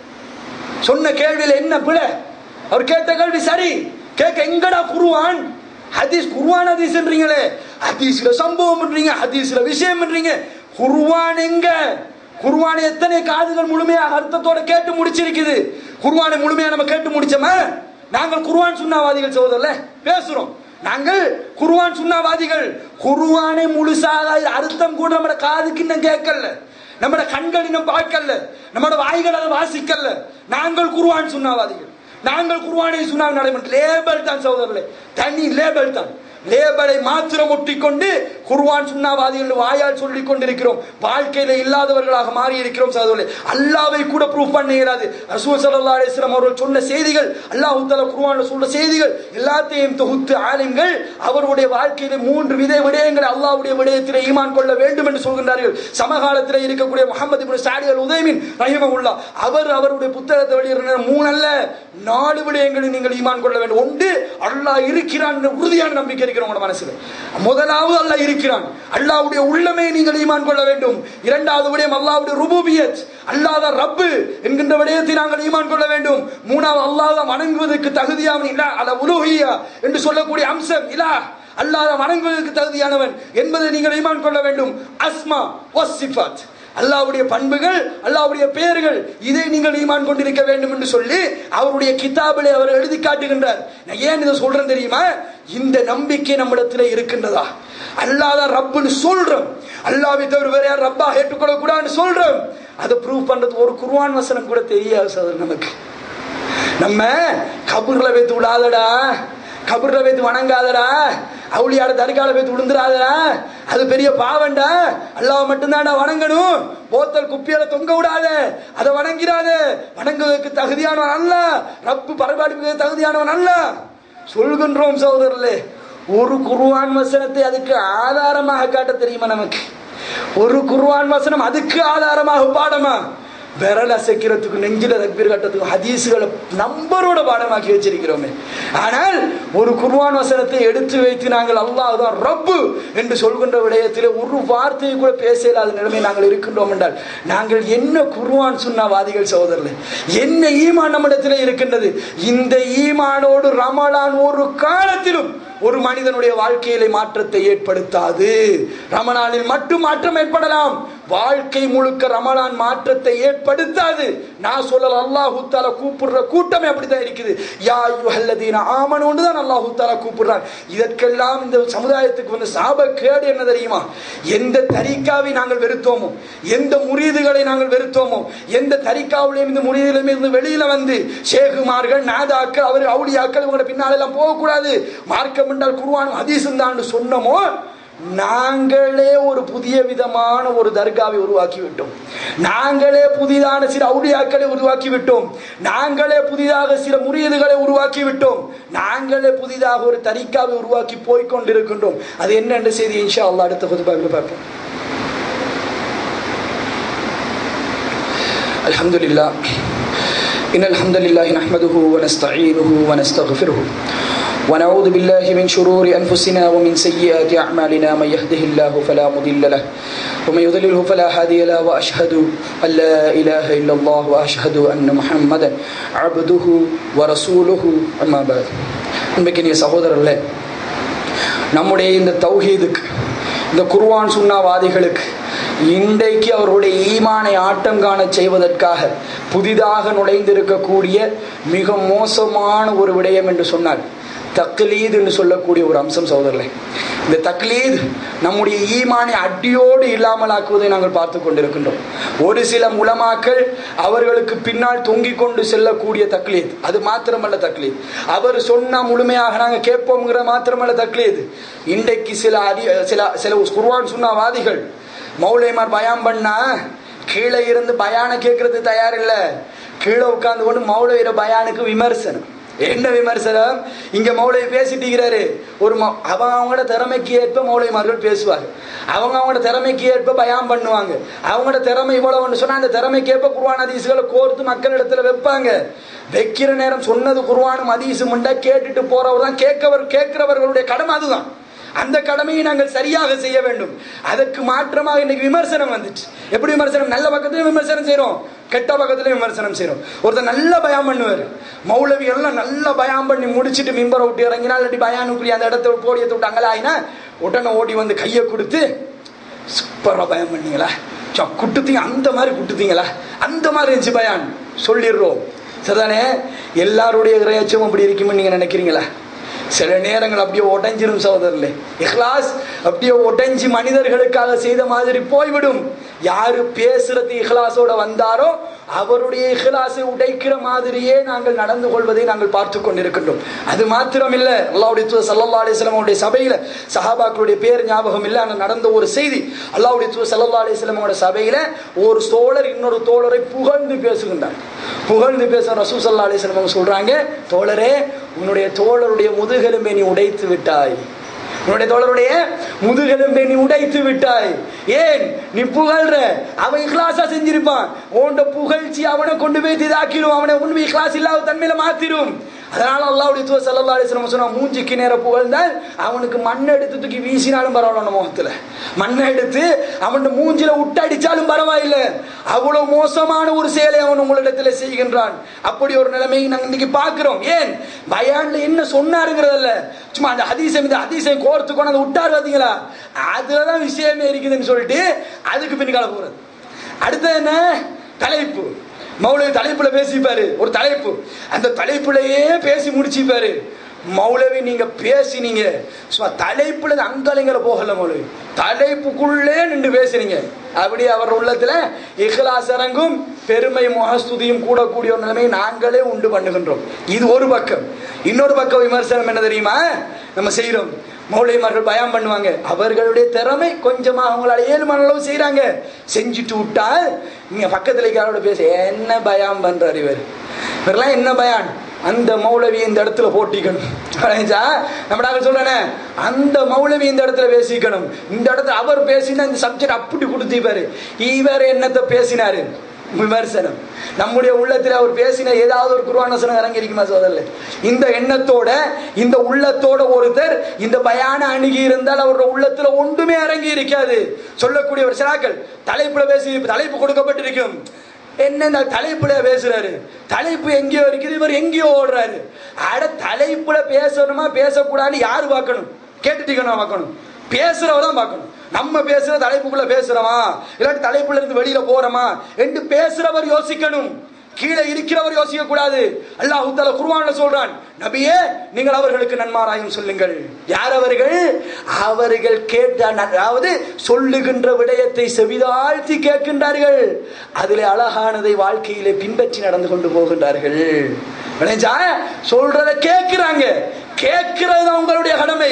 சொன்ன கேள்வியில என்ன பிழை அவர் கேட்ட கேள்வி சரி கேட்க எங்கடா குருவான் ஹதீஸ் குர்ஆன் ஹதீஸ்ன்றீங்களே ஹதீஸ்ல சம்பவம் பண்றீங்க ஹதீஸ்ல விஷயம் பண்றீங்க குர்ஆன் எங்க குர்ஆனை எத்தனை காதுகள் முழுமையாக அர்த்தத்தோட கேட்டு முடிச்சிருக்குது குர்ஆனை முழுமையா நம்ம கேட்டு முடிச்சோமா நாங்கள் குர்ஆன் சுண்ணாவாதிகள் சகோதரர்ல பேசுறோம் நாங்கள் குர்ஆன் சுண்ணாவாதிகள் குர்ஆனை முழுசாக அர்த்தம் கூட நம்ம காதுக்கு இன்னும் கேட்கல நம்மட கண்கள் இன்னும் பார்க்கல நம்மட வாய்கள் அதை வாசிக்கல நாங்கள் குர்ஆன் சுண்ணாவாதிகள் நாங்கள் குர்ஆனை சுண்ணா நடைமுறை லேபல் தான் சகோதரர்களே தனி லேபல் தான் லேபலை மாத்திரம் ஒட்டிக்கொண்டு குர்ஆன் சுண்ணாவாதிகள் வாயால் சொல்லிக் கொண்டிருக்கிறோம் வாழ்க்கையில இல்லாதவர்களாக மாறி இருக்கிறோம் சகோதரர்களே அல்லாவை கூட ப்ரூஃப் பண்ண இயலாது ரசூல் ஸல்லல்லாஹு அலைஹி வஸல்லம் அவர்கள் சொன்ன செய்திகள் அல்லாஹ் தஆலா குர்ஆன்ல சொல்ற செய்திகள் எல்லாத்தையும் தொகுத்து ஆலிம்கள் அவருடைய வாழ்க்கையில மூன்று வித விடயங்களை அல்லாஹ்வுடைய விடயத்திலே ஈமான் கொள்ள வேண்டும் என்று சொல்கின்றார்கள் சமகாலத்தில் இருக்கக்கூடிய முகமது இப்னு சாடி அல் உதைமின் ரஹிமஹுல்லா அவர் அவருடைய புத்தகத்தை வெளியிடுற மூணு அல்ல நாலு விடயங்களை நீங்கள் ஈமான் கொள்ள வேண்டும் ஒன்று அல்லாஹ் இருக்கிறான் என்ற உறுதியான நம்பிக்கை இருக்கிற உங்களோட மனசுல முதலாவது அல்லாஹ் இருக்கிறான் அல்லாஹ்வுடைய உள்ளமே நீங்கள் ஈமான் கொள்ள வேண்டும் இரண்டாவது விடயம் அல்லாஹ்வுடைய ருபூபியத் அல்லாஹ் தான் ரப்பு என்கின்ற விடயத்தை நாங்கள் ஈமான் கொள்ள வேண்டும் மூணாவது அல்லாஹ் தான் வணங்குவதற்கு தகுதியானவன் இல்ல அல உலூஹியா என்று சொல்லக்கூடிய அம்சம் இலா அல்லாஹ் தான் வணங்குவதற்கு தகுதியானவன் என்பதை நீங்கள் ஈமான் கொள்ள வேண்டும் அஸ்மா வசிஃபாத் அல்லாவுடைய பண்புகள் அல்லாவுடைய பெயர்கள் இதை நீங்கள் ஈமான் கொண்டிருக்க வேண்டும் என்று சொல்லி அவருடைய கிதாபிலே அவர் எழுதி காட்டுகின்றார் நான் ஏன் இதை சொல்றேன் தெரியுமா இந்த நம்பிக்கை நம்மிடத்தில் இருக்கின்றதா அல்லாதான் ரப்புன்னு சொல்றோம் அல்லாவை தவிர வேற யார் ரப்பா ஏற்றுக்கொள்ள கூடாதுன்னு சொல்றோம் அதை ப்ரூவ் பண்றது ஒரு குர்ஆன் வசனம் கூட தெரியாது சார் நமக்கு நம்ம கபூர்ல வைத்து விடாதடா கபூர்ல வைத்து வணங்காதடா அவுளியாட தர்கால வைத்து விழுந்துடாதடா அது பெரிய பாவண்டா அல்லாஹ் மட்டும்தான்டா வணங்கணும் போத்தல் குப்பியால தொங்க விடாத அதை வணங்கிறாத வணங்குவதற்கு தகுதியானவன் அல்ல ரப்பு பரபாடிப்புக்கு தகுதியானவன் அல்ல சொல்கின்றோம் சகோதரர்களே ஒரு குருவான் வசனத்தை அதுக்கு ஆதாரமாக காட்ட தெரியுமா நமக்கு ஒரு குருவான் வசனம் அதுக்கு ஆதாரமாக பாடமா விரல் அசைக்கிறதுக்கு நெஞ்சில தக்பீர் கட்டத்துக்கு ஹதீஸுகளை நம்பரோட பாடமாக்கி வச்சிருக்கிறோமே ஆனால் ஒரு குர்வான் வசனத்தை எடுத்து வைத்து நாங்கள் அல்லாஹ் தான் ரப்பு என்று சொல்கின்ற விடயத்தில் ஒரு வார்த்தையை கூட பேச இல்லாத நிலைமை நாங்கள் இருக்கின்றோம் என்றால் நாங்கள் என்ன குர்வான் சொன்ன வாதிகள் சகோதரர்களே என்ன ஈமான் நம்மிடத்தில் இருக்கின்றது இந்த ஈமானோடு ரமலான் ஒரு காலத்திலும் ஒரு மனிதனுடைய வாழ்க்கையிலே மாற்றத்தை ஏற்படுத்தாது ரமலானில் மட்டும் மாற்றம் ஏற்படலாம் வாழ்க்கை முழுக்க ரமலான் மாற்றத்தை ஏற்படுத்தாது நான் சொல்லல அல்லாஹு தாலா கூப்பிடுற கூட்டமே அப்படித்தான் இருக்குது யா யுஹல்லதீன ஆமனோன்னு தான் அல்லாஹு தாலா கூப்பிடுறான் இதற்கெல்லாம் இந்த சமுதாயத்துக்கு வந்து சாப கேடு என்ன தெரியுமா எந்த தரிக்காவை நாங்கள் வெறுத்தோமோ எந்த முரீதுகளை நாங்கள் வெறுத்தோமோ எந்த தரிக்காவிலையும் இந்த முரீதிலும் இருந்து வெளியில வந்து ஷேகுமார்கள் நாதாக்கள் அவர் அவுளியாக்கள் இவங்க பின்னால எல்லாம் போகக்கூடாது மார்க்கம் என்றால் குருவான் ஹதீசும் தான் சொன்னமோ நாங்களே ஒரு புதிய விதமான ஒரு தர்காவை உருவாக்கி விட்டோம் நாங்களே புதிதான சில அவுளியாக்களை உருவாக்கி விட்டோம் நாங்களே புதிதாக சில முறியதுகளை உருவாக்கி விட்டோம் நாங்களே புதிதாக ஒரு தரிக்காவை உருவாக்கி போய்க் கொண்டிருக்கின்றோம் அது என்னென்ற செய்தி இன்ஷா அல்லாஹ் அடுத்த புதுபாவில் பார்ப்போம் الحمد لله إن الحمد لله نحمده ونستعينه ونستغفره ونعوذ بالله من شرور أنفسنا ومن سيئات أعمالنا من يهده الله فلا مضل له ومن يضلله فلا هادي له وأشهد أن لا إله إلا الله وأشهد أن محمدا عبده ورسوله أما بعد அன்பிக்கினிய சகோதரர்களே நம்முடைய இந்த தௌஹீதுக்கு இந்த குர்வான் சுன்னாவாதிகளுக்கு இன்றைக்கு அவர்களுடைய ஈமானை ஆட்டம் காண செய்வதற்காக புதிதாக நுழைந்திருக்கக்கூடிய மிக மோசமான ஒரு விடயம் என்று சொன்னால் தக்லீத் என்று சொல்லக்கூடிய ஒரு அம்சம் சகோதரர்களே இந்த தக்லீத் நம்முடைய ஈமானை அடியோடு இல்லாமலாக்குவதை நாங்கள் பார்த்து கொண்டிருக்கின்றோம் ஒரு சில முலமாக்கள் அவர்களுக்கு பின்னால் தொங்கிக் கொண்டு செல்லக்கூடிய தக்லீத் அது மாத்திரமல்ல தக்லீத் அவர் சொன்னா முழுமையாக நாங்கள் கேட்போம்ங்கிற மாத்திரமல்ல தக்லீத் இன்றைக்கு சில அதி சில சில குர்வான் சுன்னாவாதிகள் மௌலைமார் பயான் பண்ணா கீழே இருந்து பயான கேட்கறது தயார் இல்ல கீழே உட்கார்ந்து கொண்டு மௌலையிற பயானுக்கு விமர்சனம் என்ன விமர்சனம் இங்க மௌலை பேசிட்டு ஒரு ம- அவங்க அவங்களோட திறமைக்கு ஏற்ப மௌலைமார்கள் பேசுவாங்க அவங்க அவங்களோட திறமைக்கு ஏற்ப பயான் பண்ணுவாங்க அவங்களோட திறமை இவ்வளவுன்னு சொன்னா அந்த திறமைக்கு ஏற்ப குர்வான் ஹதீஸ்களை கோர்த்து மக்களிடத்துல வைப்பாங்க வைக்கிற நேரம் சொன்னது குர்வானும் ஹதீஸும் உண்டா கேட்டுட்டு போறவர் தான் கேட்கவர் கேட்கிறவர்களுடைய கடமை அதுதான் அந்த கடமையை நாங்கள் சரியாக செய்ய வேண்டும் அதற்கு மாற்றமாக இன்னைக்கு விமர்சனம் வந்துச்சு எப்படி விமர்சனம் நல்ல பக்கத்துலயும் விமர்சனம் செய்றோம் கெட்ட பக்கத்துலயும் விமர்சனம் செய்றோம் ஒருத்தர் நல்ல பயம் பண்ணுவார் மௌலவி எல்லாம் நல்ல பயம் பண்ணி முடிச்சிட்டு மிம்பரை விட்டு இறங்கினா இல்லாட்டி பயானுக்குரிய அந்த இடத்த போடியத்தை விட்டு அங்கலாயினா உடனே ஓடி வந்து கையை கொடுத்து சூப்பரா பயம் பண்ணீங்களா சோ, குட்டுத்தீங்க அந்த மாதிரி குட்டுத்தீங்களா அந்த மாதிரி இருந்துச்சு பயான் சொல்லிடுறோம் சரிதானே எல்லாருடைய இறையச்சம் அப்படி இருக்கும்னு நீங்க நினைக்கிறீங்களா சில நேரங்கள் அப்படியே உடைஞ்சிரும் சகோதரர்களே இஹ்லாஸ் அப்படியே உடைஞ்சு மனிதர்களுக்காக செய்த மாதிரி போய்விடும் யாரு பேசுறது இஹ்லாஸோட வந்தாரோ அவருடைய இஹ்லாஸை உடைக்கிற மாதிரியே நாங்கள் நடந்து கொள்வதை நாங்கள் பார்த்து கொண்டிருக்கின்றோம் அது மாத்திரமில்ல அல்லாவுடைய தூதர் சல்லல்லா அலிஸ்லாம் அவருடைய சபையில சஹாபாக்களுடைய பேர் ஞாபகம் இல்லை ஆனால் நடந்த ஒரு செய்தி அல்லாவுடைய தூதர் சல்லல்லா அலிஸ்லாம் அவருடைய சபையில ஒரு தோழர் இன்னொரு தோழரை புகழ்ந்து பேசுகின்றார் புகழ்ந்து பேச ரசூ சல்லா அலிஸ்லாம் அவங்க சொல்றாங்க தோழரே உன்னுடைய தோழருடைய முதுகெலும்பை நீ உடைத்து விட்டாய் உன்னுடைய தோழருடைய முதுகெலும்பை நீ உடைத்து விட்டாய் ஏன் நீ புகழ்ற அவன் இஹ்லாஸா செஞ்சிருப்பான் உன்ட புகழ்ச்சி அவனை கொண்டு போய் இதாக்கிடும் அவனை உண்மை இஹ்லாஸ் இல்லாத தன்மையில மாத்திரும் அதனால அல்லாவுடைய தூவ சல்லா அலிஸ்லாம் சொன்னா மூஞ்சிக்கு நேர புகழ்ந்தால் அவனுக்கு மண்ணை எடுத்து தூக்கி வீசினாலும் பரவாயில்ல அவன முகத்துல மண்ணை எடுத்து அவன் மூஞ்சில விட்டு அடிச்சாலும் பரவாயில்லை அவ்வளவு மோசமான ஒரு செயலை அவன் உங்களிடத்துல செய்கின்றான் அப்படி ஒரு நிலைமையை நாங்க இன்னைக்கு பார்க்கிறோம் ஏன் பயான்ல என்ன சொன்னாருங்கிறதல்ல சும்மா அந்த ஹதீசம் இந்த ஹதீசை கோர்த்து கொண்டு அதை விட்டாரு பாத்தீங்களா அதுலதான் விஷயமே இருக்குதுன்னு சொல்லிட்டு அதுக்கு பின்கால போறது அடுத்தது என்ன தலைப்பு மௌலவி தலைப்புல பேசிப்பாரு ஒரு தலைப்பு அந்த தலைப்புலயே பேசி முடிச்சுப்பாரு மௌலவி நீங்க பேசினீங்க சும்மா தலைப்புல அங்கலைங்களை போகல மௌலவி தலைப்புக்குள்ளே நின்று பேசுறீங்க அப்படி அவர் உள்ளத்துல இஹ்லாஸ் இறங்கும் பெருமை முகஸ்துதியும் கூடக்கூடிய ஒரு நிலைமையை நாங்களே உண்டு பண்ணுகின்றோம் இது ஒரு பக்கம் இன்னொரு பக்கம் விமர்சனம் என்ன தெரியுமா நம்ம செய்யறோம் மௌலிமார்கள் பயம் பண்ணுவாங்க அவர்களுடைய திறமை கொஞ்சமா அவங்களால ஏழுமான அளவு செய்யறாங்க செஞ்சுட்டு விட்டா நீங்க பக்கத்துல இருக்கிறவரோட பேச என்ன பயம் பண்றாரு இவர் இவரெல்லாம் என்ன பயான் அந்த மௌலவி இந்த இடத்துல போட்டிக்கணும் புரியுதா? நம்ம டாக்டர் சொல்றேனே அந்த மௌலவி இந்த இடத்துல பேசிக்கணும் இந்த இடத்துல அவர் பேசினா இந்த சப்ஜெக்ட் அப்படி கொடுத்திருப்பாரு இவர் என்னத்தை பேசினாரு விமர்சனம் நம்முடைய உள்ளத்தில் அவர் பேசின ஏதாவது ஒரு குருவானசனம் இறங்கி இருக்குமா சோதரில் இந்த எண்ணத்தோட இந்த உள்ளத்தோட ஒருத்தர் இந்த பயான அணுகி இருந்தால் அவருடைய உள்ளத்துல ஒன்றுமே இறங்கி இருக்காது சொல்லக்கூடிய ஒரு சிலாக்கள் தலைப்புல பேசி தலைப்பு கொடுக்கப்பட்டிருக்கும் என்ன தலைப்புல பேசுறாரு தலைப்பு எங்கேயோ இருக்குது இவர் எங்கேயோ ஓடுறாரு அட தலைப்புல பேசணுமா பேசக்கூடாதுன்னு யாரு பார்க்கணும் கேட்டுட்டீங்கன்னா பார்க்கணும் பேசுறவர் தான் பார்க்கணும் நம்ம பேசுற தலைப்புக்குள்ள பேசுறோமா இல்லாட்டி தலைப்புல இருந்து வெளியில போறோமா என்று பேசுறவர் யோசிக்கணும் கீழே இருக்கிறவர் யோசிக்க கூடாது அல்லாஹ் தஆலா குர்ஆன்ல சொல்றான் நபியே நீங்கள் அவர்களுக்கு நன்மாராயம் சொல்லுங்கள் யார் அவர்கள் அவர்கள் கேட்ட அதாவது சொல்லுகின்ற விடயத்தை செவிதாழ்த்தி கேட்கின்றார்கள் அதிலே அழகானதை வாழ்க்கையிலே பின்பற்றி நடந்து கொண்டு போகின்றார்கள் விளைஞ்சா சொல்றத கேட்கிறாங்க கேட்கிறது தான் உங்களுடைய கடமை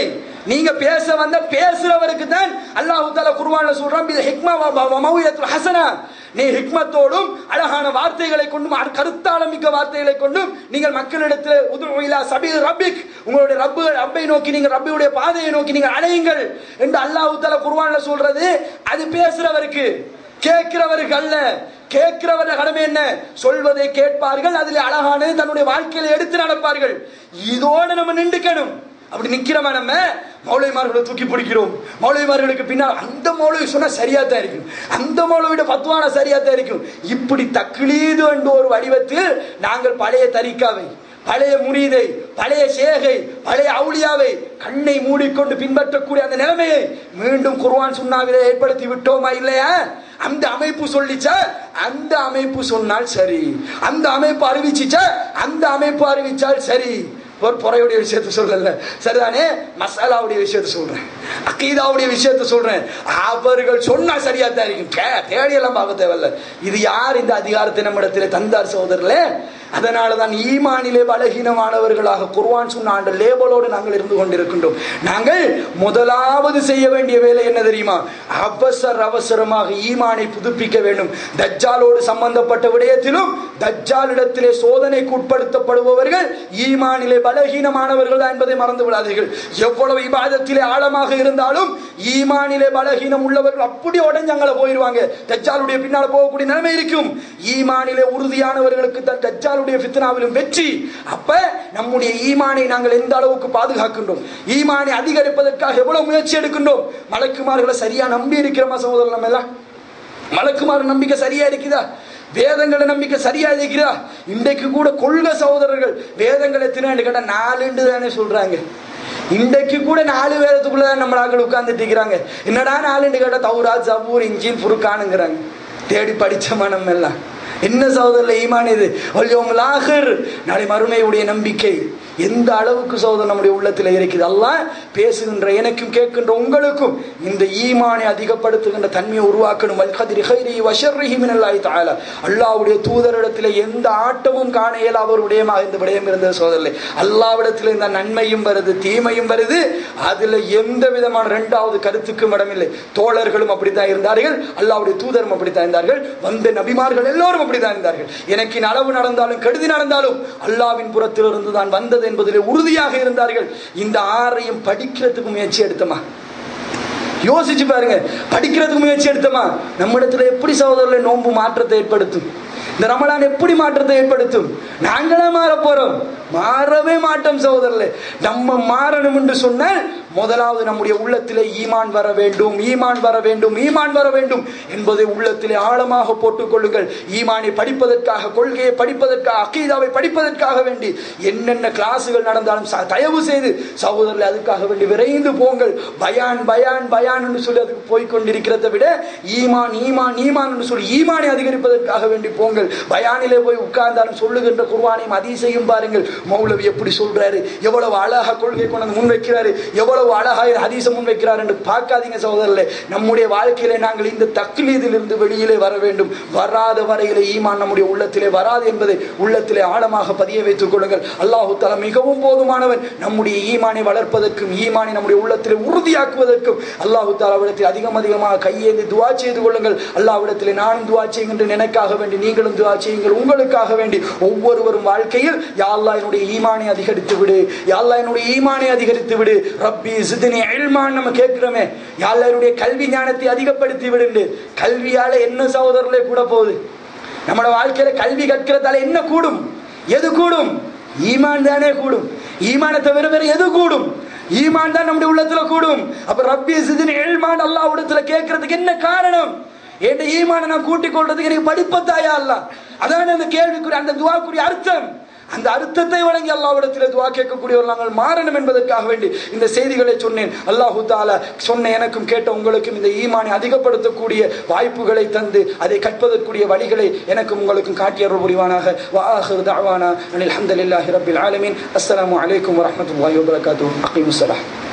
நீங்க பேச வந்த பேசுறவருக்கு தான் அல்லாஹ் தாலா குர்ஆன்ல சொல்றான் பில் ஹிக்மா வ வ மௌஇதத்துல் ஹஸனா நீ ஹிக்மத்தோடும் அழகான வார்த்தைகளை கொண்டும் அரு- கருத்தாளம் மிக்க வார்த்தைகளை கொண்டும் நீங்கள் மக்களிடத்தில் உது இலா சபீல் ரப்பிக் உங்களுடைய ரப்பு ரப்பை நோக்கி நீங்கள் ரப்பியுடைய பாதையை நோக்கி நீங்கள் அடையுங்கள் என்று அல்லாஹ் தாலா குர்ஆன்ல சொல்றது அது பேசுறவருக்கு கேட்கிறவருக்கு அல்ல கேட்கிறவர கடமை என்ன சொல்வதை கேட்பார்கள் அதில் அழகானது தன்னுடைய வாழ்க்கையில எடுத்து நடப்பார்கள் இதோட நம்ம நின்றுக்கணும் அப்படி நிக்கிறோமா நம்ம மௌலைமார்களை தூக்கி பிடிக்கிறோம் மௌலைமார்களுக்கு பின்னால் அந்த மௌலவி சொன்னா சரியா தான் இருக்கும் அந்த மௌலவிட பத்துவான சரியா தான் இருக்கும் இப்படி தக்லீது என்ற ஒரு வடிவத்தில் நாங்கள் பழைய தரிக்காவை பழைய முரீதை பழைய சேகை பழைய அவுளியாவை கண்ணை மூடிக்கொண்டு பின்பற்றக்கூடிய அந்த நிலைமையை மீண்டும் குர்ஆன் சுன்னாவிலே ஏற்படுத்தி விட்டோமா இல்லையா அந்த அமைப்பு சொல்லிச்சா அந்த அமைப்பு சொன்னால் சரி அந்த அமைப்பு அறிவிச்சுச்சா அந்த அமைப்பு அறிவிச்சால் சரி ஒரு பொறையுடைய விஷயத்த சொல்லல சரிதானே மசாலாவுடைய விஷயத்த சொல்றேன் அக்கீதாவுடைய விஷயத்த சொல்றேன் அவர்கள் சொன்னா சரியா தான் இருக்கும் கே- தேடியெல்லாம் பார்க்க தேவையில்ல இது யார் இந்த அதிகாரத்தை நம்மிடத்திலே தந்தார் சகோதரர்களே அதனாலதான் ஈமானிலே பலகீனமானவர்களாக குர்ஆன் சொன்ன ஆண்ட லேபலோடு நாங்கள் இருந்து கொண்டிருக்கின்றோம் நாங்கள் முதலாவது செய்ய வேண்டிய வேலை என்ன தெரியுமா அவசர அவசரமாக ஈமானை புதுப்பிக்க வேண்டும் தஜ்ஜாலோடு சம்பந்தப்பட்ட விடயத்திலும் தஜ்ஜாலிடத்திலே சோதனைக்கு உட்படுத்தப்படுபவர்கள் ஈமானிலே பலகீனமானவர்கள் தான் என்பதை மறந்து விடாதீர்கள் எவ்வளவு இபாதத்திலே ஆழமாக இருந்தாலும் ஈமானிலே பலகீனம் உள்ளவர்கள் அப்படி உடஞ்சங்களை போயிருவாங்க தஜ்ஜாலுடைய பின்னால போகக்கூடிய நிலைமை இருக்கும் ஈமானிலே உறுதியானவர்களுக்கு தான் தஜ்ஜாலுடைய ஃபித்னாவிலும் வெற்றி அப்ப நம்முடைய ஈமானை நாங்கள் எந்த அளவுக்கு பாதுகாக்கின்றோம் ஈமானை அதிகரிப்பதற்காக எவ்வளவு முயற்சி எடுக்கின்றோம் மலக்குமார்களை சரியா நம்பி இருக்கிறோமா சகோதரர் நம்ம எல்லாம் மலக்குமார் நம்பிக்கை சரியா இருக்குதா வேதங்களை நம்பிக்கை சரியா இருக்கிறா இன்றைக்கு கூட கொள்கை சகோதரர்கள் வேதங்களை எத்தனை கேட்டா நாலுண்டு தானே சொல்றாங்க இன்றைக்கு கூட நாலு வேதத்துக்குள்ள தான் நம்ம ஆட்கள் உட்கார்ந்துட்டு இருக்கிறாங்க என்னடா நாலுண்டு கேட்டா தௌரா ஜபூர் இஞ்சின் ஃபுருக்கானுங்கிறாங்க தேடி படிச்ச மனம் எல்லாம் என்ன சகோதரர் ஈமான் இது வல்யோம் லாகர் நாளை மறுமையுடைய நம்பிக்கை எந்த அளவுக்கு சகோதரர் நம்முடைய உள்ளத்தில் இருக்குது அல்லாஹ் பேசுகின்ற எனக்கும் கேட்கின்ற உங்களுக்கும் இந்த ஈமானை அதிகப்படுத்துகின்ற தன்மையை உருவாக்கணும் வல் கதிரி ஹைரி வஷர்ரிஹி மினல்லாஹி தஆலா அல்லாஹ்வுடைய தூதரிடத்தில் எந்த ஆட்டமும் காண இயலாத ஒரு விடயமாக இந்த விடயம் இருந்தது சகோதரர்களே அல்லாஹ்விடத்தில் இந்த நன்மையும் வருது தீமையும் வருது அதுல எந்த விதமான இரண்டாவது கருத்துக்கும் இடமில்லை தோழர்களும் அப்படித்தான் இருந்தார்கள் அல்லாஹ்வுடைய தூதரும் அப்படித்தான் இருந்தார்கள் வந்த நபிமார்கள் எல்லோரும் அப்படித்தான் இருந்தார்கள் எனக்கு நலவு நடந்தாலும் கெடுதி நடந்தாலும் அல்லாவின் புறத்திலிருந்து தான் வந்தது என்பதிலே உறுதியாக இருந்தார்கள் இந்த ஆறையும் படிக்கிறதுக்கு முயற்சி எடுத்தமா யோசிச்சு பாருங்க படிக்கிறதுக்கு முயற்சி எடுத்தமா நம்மிடத்துல எப்படி சகோதரர்களை நோன்பு மாற்றத்தை ஏற்படுத்தும் இந்த ரமலான் எப்படி மாற்றத்தை ஏற்படுத்தும் நாங்களே மாற போறோம் மாறவே மாட்டோம் சகோதரர்களே நம்ம மாறணும் என்று சொன்னால் முதலாவது நம்முடைய உள்ளத்திலே ஈமான் வர வேண்டும் ஈமான் வர வேண்டும் ஈமான் வர வேண்டும் என்பதை உள்ளத்திலே ஆழமாக போட்டுக் கொள்ளுங்கள் ஈமானை படிப்பதற்காக கொள்கையை படிப்பதற்காக அக்கீதாவை படிப்பதற்காக வேண்டி என்னென்ன கிளாஸுகள் நடந்தாலும் ச- தயவு செய்து சகோதரர்கள் அதுக்காக வேண்டி விரைந்து போங்கள் பயான் பயான் பயான் என்று சொல்லி அதுக்கு போய் கொண்டிருக்கிறதை விட ஈமான் ஈமான் ஈமான் என்று சொல்லி ஈமானை அதிகரிப்பதற்காக வேண்டி போங்கள் பயானிலே போய் உட்கார்ந்தாலும் சொல்லுகின்ற குர்வானையும் அதிசையும் பாருங்கள் மௌலவி எப்படி சொல்றாரு எவ்வளவு அழகா கொள்கை கொண்டு வந்து முன்வைக்கிறாரு எவ்வளவு அழகா ஹதீஸை முன்வைக்கிறார் என்று பார்க்காதீங்க சகோதரர்களே நம்முடைய வாழ்க்கையிலே நாங்கள் இந்த தக்லீதில் இருந்து வெளியிலே வர வேண்டும் வராத வரையிலே ஈமான் நம்முடைய உள்ளத்திலே வராது என்பதை உள்ளத்திலே ஆழமாக பதிய வைத்துக் கொள்ளுங்கள் அல்லாஹு தஆலா மிகவும் போதுமானவன் நம்முடைய ஈமானை வளர்ப்பதற்கும் ஈமானை நம்முடைய உள்ளத்திலே உறுதியாக்குவதற்கும் அல்லாஹு தாலாவிடத்தில் அதிகம் அதிகமாக கையேந்தி துவா செய்து கொள்ளுங்கள் அல்லாஹ்விடத்திலே நானும் துவா செய்கின்றேன் எனக்காக வேண்டி நீங்களும் துவா செய்யுங்கள் உங்களுக்காக வேண்டி ஒவ்வொருவரும் வாழ்க்கையில் யா அல்லாஹ் என்னுடைய ஈமானை அதிகரித்து விடு யா அல்லாஹ் என்னுடைய ஈமானை அதிகரித்து விடு ரப்பி சிதனி இல்மான் நம்ம கேட்கிறோமே யா அல்லாஹ் என்னுடைய கல்வி ஞானத்தை அதிகப்படுத்தி விடுண்டு கல்வியால என்ன சகோதரர்களே கூட போகுது நம்மளோட வாழ்க்கையில கல்வி கற்கிறதால என்ன கூடும் எது கூடும் ஈமான் தானே கூடும் ஈமானை தவிர வேற எது கூடும் ஈமான் தான் நம்முடைய உள்ளத்துல கூடும் அப்ப ரப்பி சிதின் எல்மான் அல்லாஹ் உள்ளத்துல கேட்கறதுக்கு என்ன காரணம் என் ஈமானை நான் கூட்டிக் கொள்றதுக்கு எனக்கு படிப்பத்தாயா அல்ல அதான அந்த கேள்விக்குரிய அந்த துவாக்குரிய அர்த்தம் அந்த அர்த்தத்தை வழங்கி அல்லாவிடத்தில் துவா கேட்கக்கூடியவர் நாங்கள் மாறணும் என்பதற்காக வேண்டி இந்த செய்திகளை சொன்னேன் அல்லாஹு தாலா சொன்ன எனக்கும் கேட்ட உங்களுக்கும் இந்த ஈமானை அதிகப்படுத்தக்கூடிய வாய்ப்புகளை தந்து அதை கற்பதற்குரிய வழிகளை எனக்கும் உங்களுக்கும் காட்டியருள் புரிவானாக வாஹிர் தஅவானா அனில் ஹம்துலில்லாஹி ரப்பில் ஆலமீன் அஸ்ஸலாமு அலைக்கும் வரஹ்மத்துல்லாஹி வபரகாத்துஹு அகீமுஸ் ஸலாஹ்